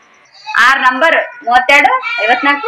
ಆರ್ ನಂಬರ್ ಮೂವತ್ತೆರಡು ಐವತ್ನಾಲ್ಕು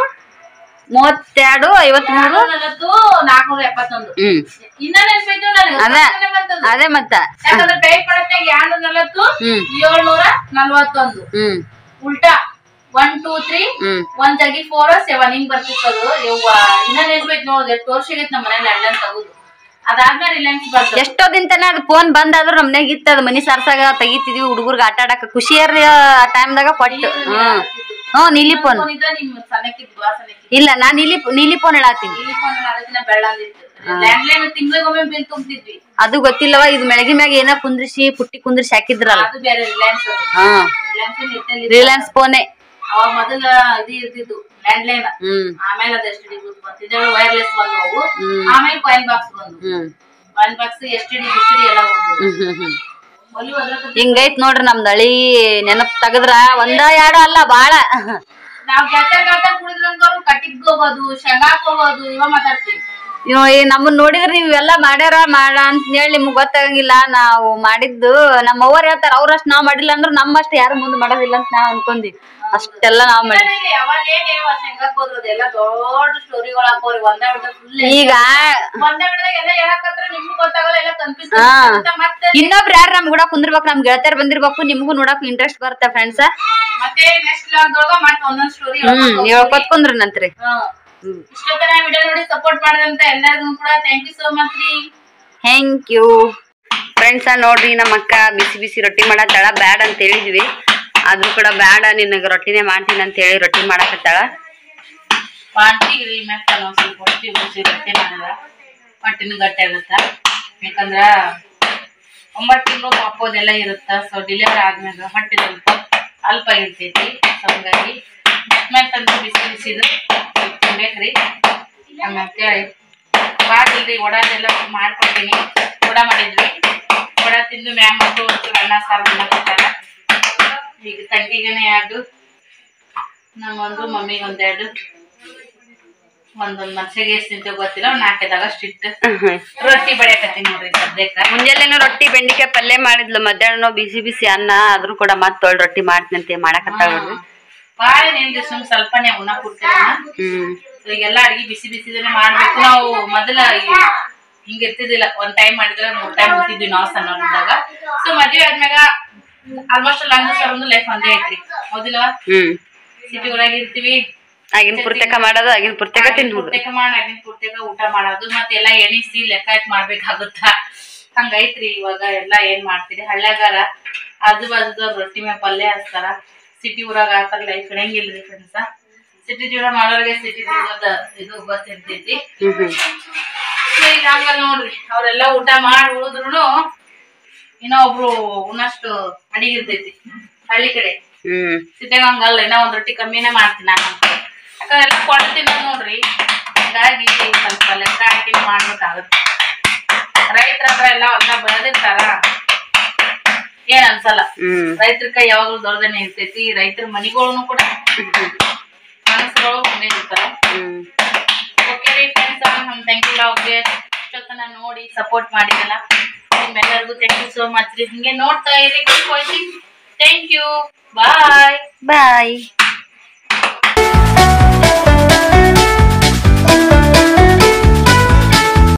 ಮೂವತ್ತೆರಡು ಐವತ್ಮೂರು ನಲವತ್ತು ನಾಲ್ಕುನೂರ ಎಪ್ಪತ್ತೊಂದು ಹ್ಮ್ ಇನ್ನ ನೆನ್ಪಿದ್ದು ನನಗೆ ಅದೇ. ಹೊಸತನೇ ಬಂತದು. ಅದೇ ಮತ್ತ ಯಾಕಂದ್ರೆ ಟೈಪ್ ಮಾಡತ್ತೆ ಎರಡು ನಲವತ್ತು ಹ್ಮ್. ಏಳ್ನೂರ ನಲ್ವತ್ತೊಂದು ಹ್ಮ್ ಉಲ್ಟಾ ಒನ್ ಟೂ ತ್ರೀ ಹ್ಮ್ ಒಂದ್ ಜಾಗಿ ಫೋರ್ ಸೆವೆನ್ ಹಿಂಗ್ ಬರ್ತಿತ್ತು ಅದು ಯವ್ವ ಇನ್ನ ನೆನ್ಪೈತ್ ನೋಡ್ ಎಷ್ಟು ವರ್ಷ ಆಗೈತ್ ನಮ್ಮ ಮನೇಲಿ ಲ್ಯಾಂಡ್ ತಗುದು ಅದಾದ್ಮೇಲೆ ರಿಲಯನ್ಸ್ ಬಂತು ಎಷ್ಟೋ ದಿನ ತನ ಅದು ಫೋನ್ ಬಂದಾದ್ರು ನಮ್ ಮನ್ಯಾಗ ಇತ್ತ ಅದು ಮನಿ ಸಾರ್ಸಾಗ ತೆಗಿತಿದ್ವಿ ಹುಡುಗರ್ಗ ಆಟ ಆಡಕ ಖುಷಿಯರ್ ಟೈಮ್ದಾಗ ಕೊಟ್ಟು ಹ್ಮ್ ಹ್ಮ್ ನೀಲಿ ಫೋನ್ ಫೋನ್ ಇದ್ದ ನಿಮ್ ಸಣ್ಣಕ್ಕಿದ್ ಬಾ ಸಣ್ಣಕ್ಕಿದ್ ಇಲ್ಲ ನಾ ನೀಲಿ ನೀಲಿ ಫೋನ್ ಹೇಳತ್ತೀನಿ ಇಲ್ಲಿ ಫೋನ್ ಅದಕ್ಕಿನ ಬೆಳ್ಳಂದಿತ್ತು ಲ್ಯಾಂಡ್ಲೈನ್ ತಿಂಗಳಿಗೊಮ್ಮೆ ಬಿಲ್ ತುಂಬ್ತಿದ್ವಿ ಅದು ಗೊತ್ತಿಲ್ಲವ ಇದು ಮೆಳಗಿ ಮ್ಯಾಗ ಏನ ಕುಂದ್ರಿಸಿ ಪುಟ್ಟಿ ಕುಂದ್ರಿಸಿ ಹಾಕಿದ್ರಲ್ಲ ಅದು ಬೇರೆ ರಿಲಯನ್ಸ್ ಹಾ ರಿಲಯನ್ಸ್ ಇತ್ತಲ್ಲಿ ರಿಲಯನ್ಸ್ ಫೋನೇ ಅವಾಗ ಮೊದಲ ಇದು ಇರ್ತಿದ್ದು ಲ್ಯಾಂಡ್ಲೈನ್ ಹ್ಮ್ ಆಮೇಲೆ ಅದು ಎಸ್ ಡಿ ಬೂತ್ ಬಂತು ಇದ್ರಲ್ಲಿ ವೈರ್ಲೆಸ್ ಬಂದವು ಹ್ಮ್. ಆಮೇಲೆ ಕಾಯಿನ್ ಬಾಕ್ಸ್ ಬಂದು ಹ್ಮ್ ಕಾಯಿನ್ ಬಾಕ್ಸ್ ಎಸ್ ಡಿ ಬಿಸ್ ಡಿ ಎಲ್ಲ ಬಂದು ಹ್ಮ್ ಹ್ಮ್ ಹ್ಮ್ ಒಲಿ ಒದ್ರಕ ಹಿಂಗೈತ್ ನೋಡ್ರಿ ನಮ್ದ್ ಹಳಿ ನೆನಪ್ ತೆಗದ್ರ ಒಂದ ಎರಡು ಅಲ್ಲ ಬಾಳ ನಾವ್ ಗೆಳತ ಗೆಳತ ಕುಡಿದ್ರಂಗರು ಕಟ್ಟಿಗ್ ಹೋಗೋದು ಶಂಗಾಕ್ ಹೋಗೋದು ಇವ ಮಾತಾಡ್ತೀವಿ ಇವ್ ಈ ನಮ್ಮನ್ ನೋಡಿದ್ರ ನೀವ್ ಇವೆಲ್ಲ ಮಾಡ್ಯಾರ ಮಾಡ ಅಂತ ಹೇಳಿ ನಿಮ್ಗ್ ಗೊತ್ತಾಗಂಗಿಲ್ಲ ನಾವು ಮಾಡಿದ್ದು ನಮ್ಮ ಅವ್ವರ್ ಹೇಳ್ತಾರ ಅವ್ರಷ್ಟ್ ನಾವ್ ಮಾಡಿಲ್ಲ ಅಂದ್ರ ನಮ್ಮಷ್ಟ್ ಯಾರು ಮುಂದ್ ಮಾಡೋದಿಲ್ಲ ಅಂತ ನಾವ್ ಅನ್ಕೊಂಡಿ ಅಷ್ಟೆಲ್ಲ ನಾವ್ ಮಾಡಿ ಇಲ್ಲಿ ಅವಾಗ ಏನ್ ಇವ ಶಂಗಾಕ್ ಹೋದ್ರು ಅದೆಲ್ಲ ದೊಡ್ಡ ಸ್ಟೋರಿಗಳು ಹಾಕೋರಿ ಒಂದೇ ಹೊಡೆದ ಫುಲ್ ಈಗ ಒಂದೇ ಹೊಡೆದಾಗ ಎಲ್ಲ ಹೇಳಕತ್ರ ನಿಮ್ಗೂ ಗೊತ್ತಾಗಲ್ಲ ಎಲ್ಲ ಕನ್ಫ್ಯೂಸ್ ಹಾ. ಮತ್ತೆ ಇನ್ನೊಬ್ರ ಯಾರು ನಮ್ ಕೂಡ ಕುಂದಿರ್ಬೇಕು ನಮ್ ಗೆಳತಿಯರ್ ಬಂದಿರ್ಬೇಕು ನಿಮ್ಗೂ ನೋಡಕ್ ಇಂಟ್ರೆಸ್ಟ್ ಬರುತ್ತೆ ಫ್ರೆಂಡ್ಸ್ ಮತ್ತೆ ನೆಕ್ಸ್ಟ್ ಲಾಗ್ದೊಳಗ ಮತ್ತೆ ಒಂದೊಂದ್ ಸ್ಟೋರಿ ಹ್ಮ್ ಹೇಳ್ಕೊತ್ ಕುಂದ್ರನಂತ್ರಿ ಇಷ್ಟೊತ್ತರ ವಿಡಿಯೋ ನೋಡಿ ಸಪೋರ್ಟ್ ಮಾಡಿದಂತ ಎಲ್ಲರಿಗೂ ಕೂಡ ಥ್ಯಾಂಕ್ ಯು ಸೋ ಮಚ್ ರೀ ಥ್ಯಾಂಕ್ ಯು ಫ್ರೆಂಡ್ಸ ನೋಡ್ರಿ ನಮ್ಮ ಅಕ್ಕ ಬಿಸಿ ಬಿಸಿ ರೊಟ್ಟಿ ಮಾಡತ್ತಾಳ ಬ್ಯಾಡ್ ಅಂತ ಹೇಳಿದ್ವಿ ಆದ್ರೂ ಕೂಡ ಬ್ಯಾಡ ನಿನಗ ರೊಟ್ಟಿನೇ ಮಾಡ್ತೀನಿ ಅಂತ ಹೇಳಿ ರೊಟ್ಟಿ ಮಾಡಕತ್ತಾಳ ಪಾಂಟಿಗೆ ರೀ ಮೆತ್ತ ನಾವು ಸ್ವಲ್ಪ ಹೊಟ್ಟಿ ಬಿಸಿ ರೊಟ್ಟಿ ಮಾಡಿದ್ರ ಹೊಟ್ಟಿನ ಗಟ್ಟಿ ಆಗುತ್ತ ಯಾಕಂದ್ರ ಒಂಬತ್ತು ತಿಂಗಳು ಪಾಪೋದೆಲ್ಲ ಇರುತ್ತ ಸೊ ಡಿಲಿವರಿ ಆದ್ಮ್ಯಾಗ ಹೊಟ್ಟೆ ಸ್ವಲ್ಪ ಅಲ್ಪ ಇರ್ತೈತಿ ಸೊ ಹಂಗಾಗಿ ಮೆತ್ತಂತ ಬಿಸಿ ಬಿಸಿದು ತಿನ್ಬೇಕ್ರಿ ಹಂಗಂತೇಳಿ ಬಾಗಿಲ್ರಿ ಒಡದೆಲ್ಲ ಮಾಡ್ಕೊಡ್ತೀನಿ ವಡ ಮಾಡಿದ್ವಿ ವಡ ತಿಂದು ಮ್ಯಾಮ್ ಮಕ್ಕಳು ಒಂಚೂರು ಅನ್ನ ಸಾರು ಮಾಡಕೊಟ್ಟಾರ ಈಗ ತಂಗಿಗೆನೆ ಎರಡು ನಮ್ಮೊಂದು ಮಮ್ಮಿಗೆ ಒಂದೆರಡು ಒಂದೊಂದ್ ಮನ್ಸಿಗೆ ಎಷ್ಟು ತಿಂತೇವೆ ಗೊತ್ತಿಲ್ಲ ಒಂದ್ ನಾಲ್ಕೈದಾಗ ಅಷ್ಟಿಟ್ಟು ರೊಟ್ಟಿ ಬಡಿಯಕತ್ತೀನಿ ನೋಡ್ರಿ ಸದ್ಯಕ್ಕ ಮುಂಜಾನೆನೂ ರೊಟ್ಟಿ ಬೆಂಡಿಕಾಯಿ ಪಲ್ಯ ಮಾಡಿದ್ಲು ಮಧ್ಯಾಹ್ನ ಬಿಸಿ ಬಿಸಿ ಅನ್ನ ಆದ್ರೂ ಕೂಡ ಮತ್ತ್ ತೊಳ್ ರೊಟ್ಟಿ ಮಾಡ್ತೀನಿ ಅಂತ ಮಾಡಕತ್ತಾಳ ನೋಡ್ರಿ ಬಾಳ ಏನ್ರಿ ಸುಮ್ ಸ್ವಲ್ಪನೇ ಉಣ ಕೊಡ್ತೇವೆ ಹ್ಮ್ ಸೊ ಈಗೆಲ್ಲ ಅಡಿಗೆ ಬಿಸಿ ಬಿಸಿದನೆ ಮಾಡ್ಬೇಕು ನಾವು ಮೊದಲ ಈ- ಹಿಂಗ್ ಇರ್ತಿದಿಲ್ಲ ಒಂದ್ ಟೈಮ್ ಮಾಡಿದ್ರೆ ಮೂರ್ ಟೈಮ್ ಉಣ್ತಿದ್ವಿ ನಾವು ಸಣ್ಣವರಿದ್ದಾಗ ಸೊ ಮದ್ವೆ ಆದ್ಮ್ಯಾಗ ಆಲ್ಮೋಸ್ಟ್ ಎಲ್ಲ ಅಂದ್ರೆ ಸರ್ ಒಂದು ಲೈಫ್ ಒಂದೇ ಐತ್ರಿ ಹೌದಿಲ್ಲ ಹ್ಮ್ ಸಿಟಿ ಊರಾಗ ಇರ್ತೀವಿ ಆಗಿನ ಪುರ್ತಕ ಮಾಡೋದು ಆಗಿನ ಪುರ್ತಕ ತಿನ್ನುದು ಪೂರ್ತಕ ಮಾಡಿ ಆಗಿನ ಪೂರ್ತಕ ಊಟ ಮಾಡೋದು ಮತ್ತೆ ಎಲ್ಲ ಎಣಿಸಿ ಲೆಕ್ಕ ಹಾಕಿ ಮಾಡ್ಬೇಕಾಗುತ್ತ ಹಂಗೈತ್ರಿ ಇವಾಗ ಎಲ್ಲ ಏನ್ ಮಾಡ್ತೀರಿ ಹಳ್ಳ್ಯಾಗಾರ ಆಜು ಬಾಜುದವ್ರ ರೊಟ್ಟಿ ಮೇಲೆ ಪಲ್ಯ ಹಚ್ತಾರ ಸಿಟಿ ಊರಾಗ ಆತರ ಲೈಫ್ ಇರಂಗಿಲ್ರಿ ಫ್ರೆಂಡ್ಸ ಸಿಟಿ ಜೀವನ ಮಾಡೋರಿಗೆ ಸಿಟಿ ಜೀವನದ ಇದು ಗೊತ್ತಿರ್ತೈತಿ ಹ್ಮ್ ಹ್ಮ್ ಸೊ ಈಗ ಹಂಗಲ್ಲ ನೋಡ್ರಿ ಅವ್ರೆಲ್ಲ ಊಟ ಮಾಡಿ ಉಳಿದ್ರು ಇನ್ನೂ ಒಬ್ರು ಉಣ್ಣಷ್ಟು ಅಡಿಗೆ ಇರ್ತೈತಿ ಹಳ್ಳಿ ಕಡೆ ಹ್ಮ್ ಸಿಟಿಯಾಗ ಹಂಗಲ್ಲ ಇನ್ನೂ ಒಂದ್ ರೊಟ್ಟಿ ಕಮ್ಮಿನೇ ಮಾಡ್ತೀನಿ ನಾನು ಯಾಕಂದ್ರೆ ಎಲ್ಲ ಕೊಟ್ಟು ತಿನ್ನೋದು ನೋಡ್ರಿ ಹಂಗಾಗಿ ಸ್ವಲ್ಪ ಲೆಕ್ಕ ಹಾಕಿ ಮಾಡ್ಬೇಕಾಗುತ್ತೆ ರೈತರ ಹತ್ರ ಎಲ್ಲ ಒಂದ ಬೆಳೆದಿರ್ತಾರ ಏನ್ ಅನ್ಸಲ್ಲ ಹ್ಮ್ ರೈತರ ಕೈ ಯಾವಾಗಲೂ ದೊಡ್ಡದನೆ ಇರ್ತೈತಿ ರೈತರ ಮನಿಗಳನ್ನು ಕೂಡ ಮನಸ್ಸುಗಳು ಒಂದೇ ಇರ್ತಾರ ಹ್ಮ್ ಓಕೆ ರೀ ಫ್ರೆಂಡ್ಸ್ ನಮ್ಮ ತಂಗಿಲ್ಲ ಅವ್ರಿಗೆ ಇಷ್ಟೊತ್ತನ ನೋಡಿ ಸಪೋರ್ಟ್ ಮಾಡಿದಲ್ಲ ನಿಮ್ಮೆಲ್ಲರಿಗೂ ಥ್ಯಾಂಕ್ ಯು ಸೋ ಮಚ್ ರೀ ಹಿಂಗೆ ನೋಡ್ತಾ ಇರಿ ಥ್ಯಾಂಕ್ ಯು ಬಾಯ್ ಬಾಯ್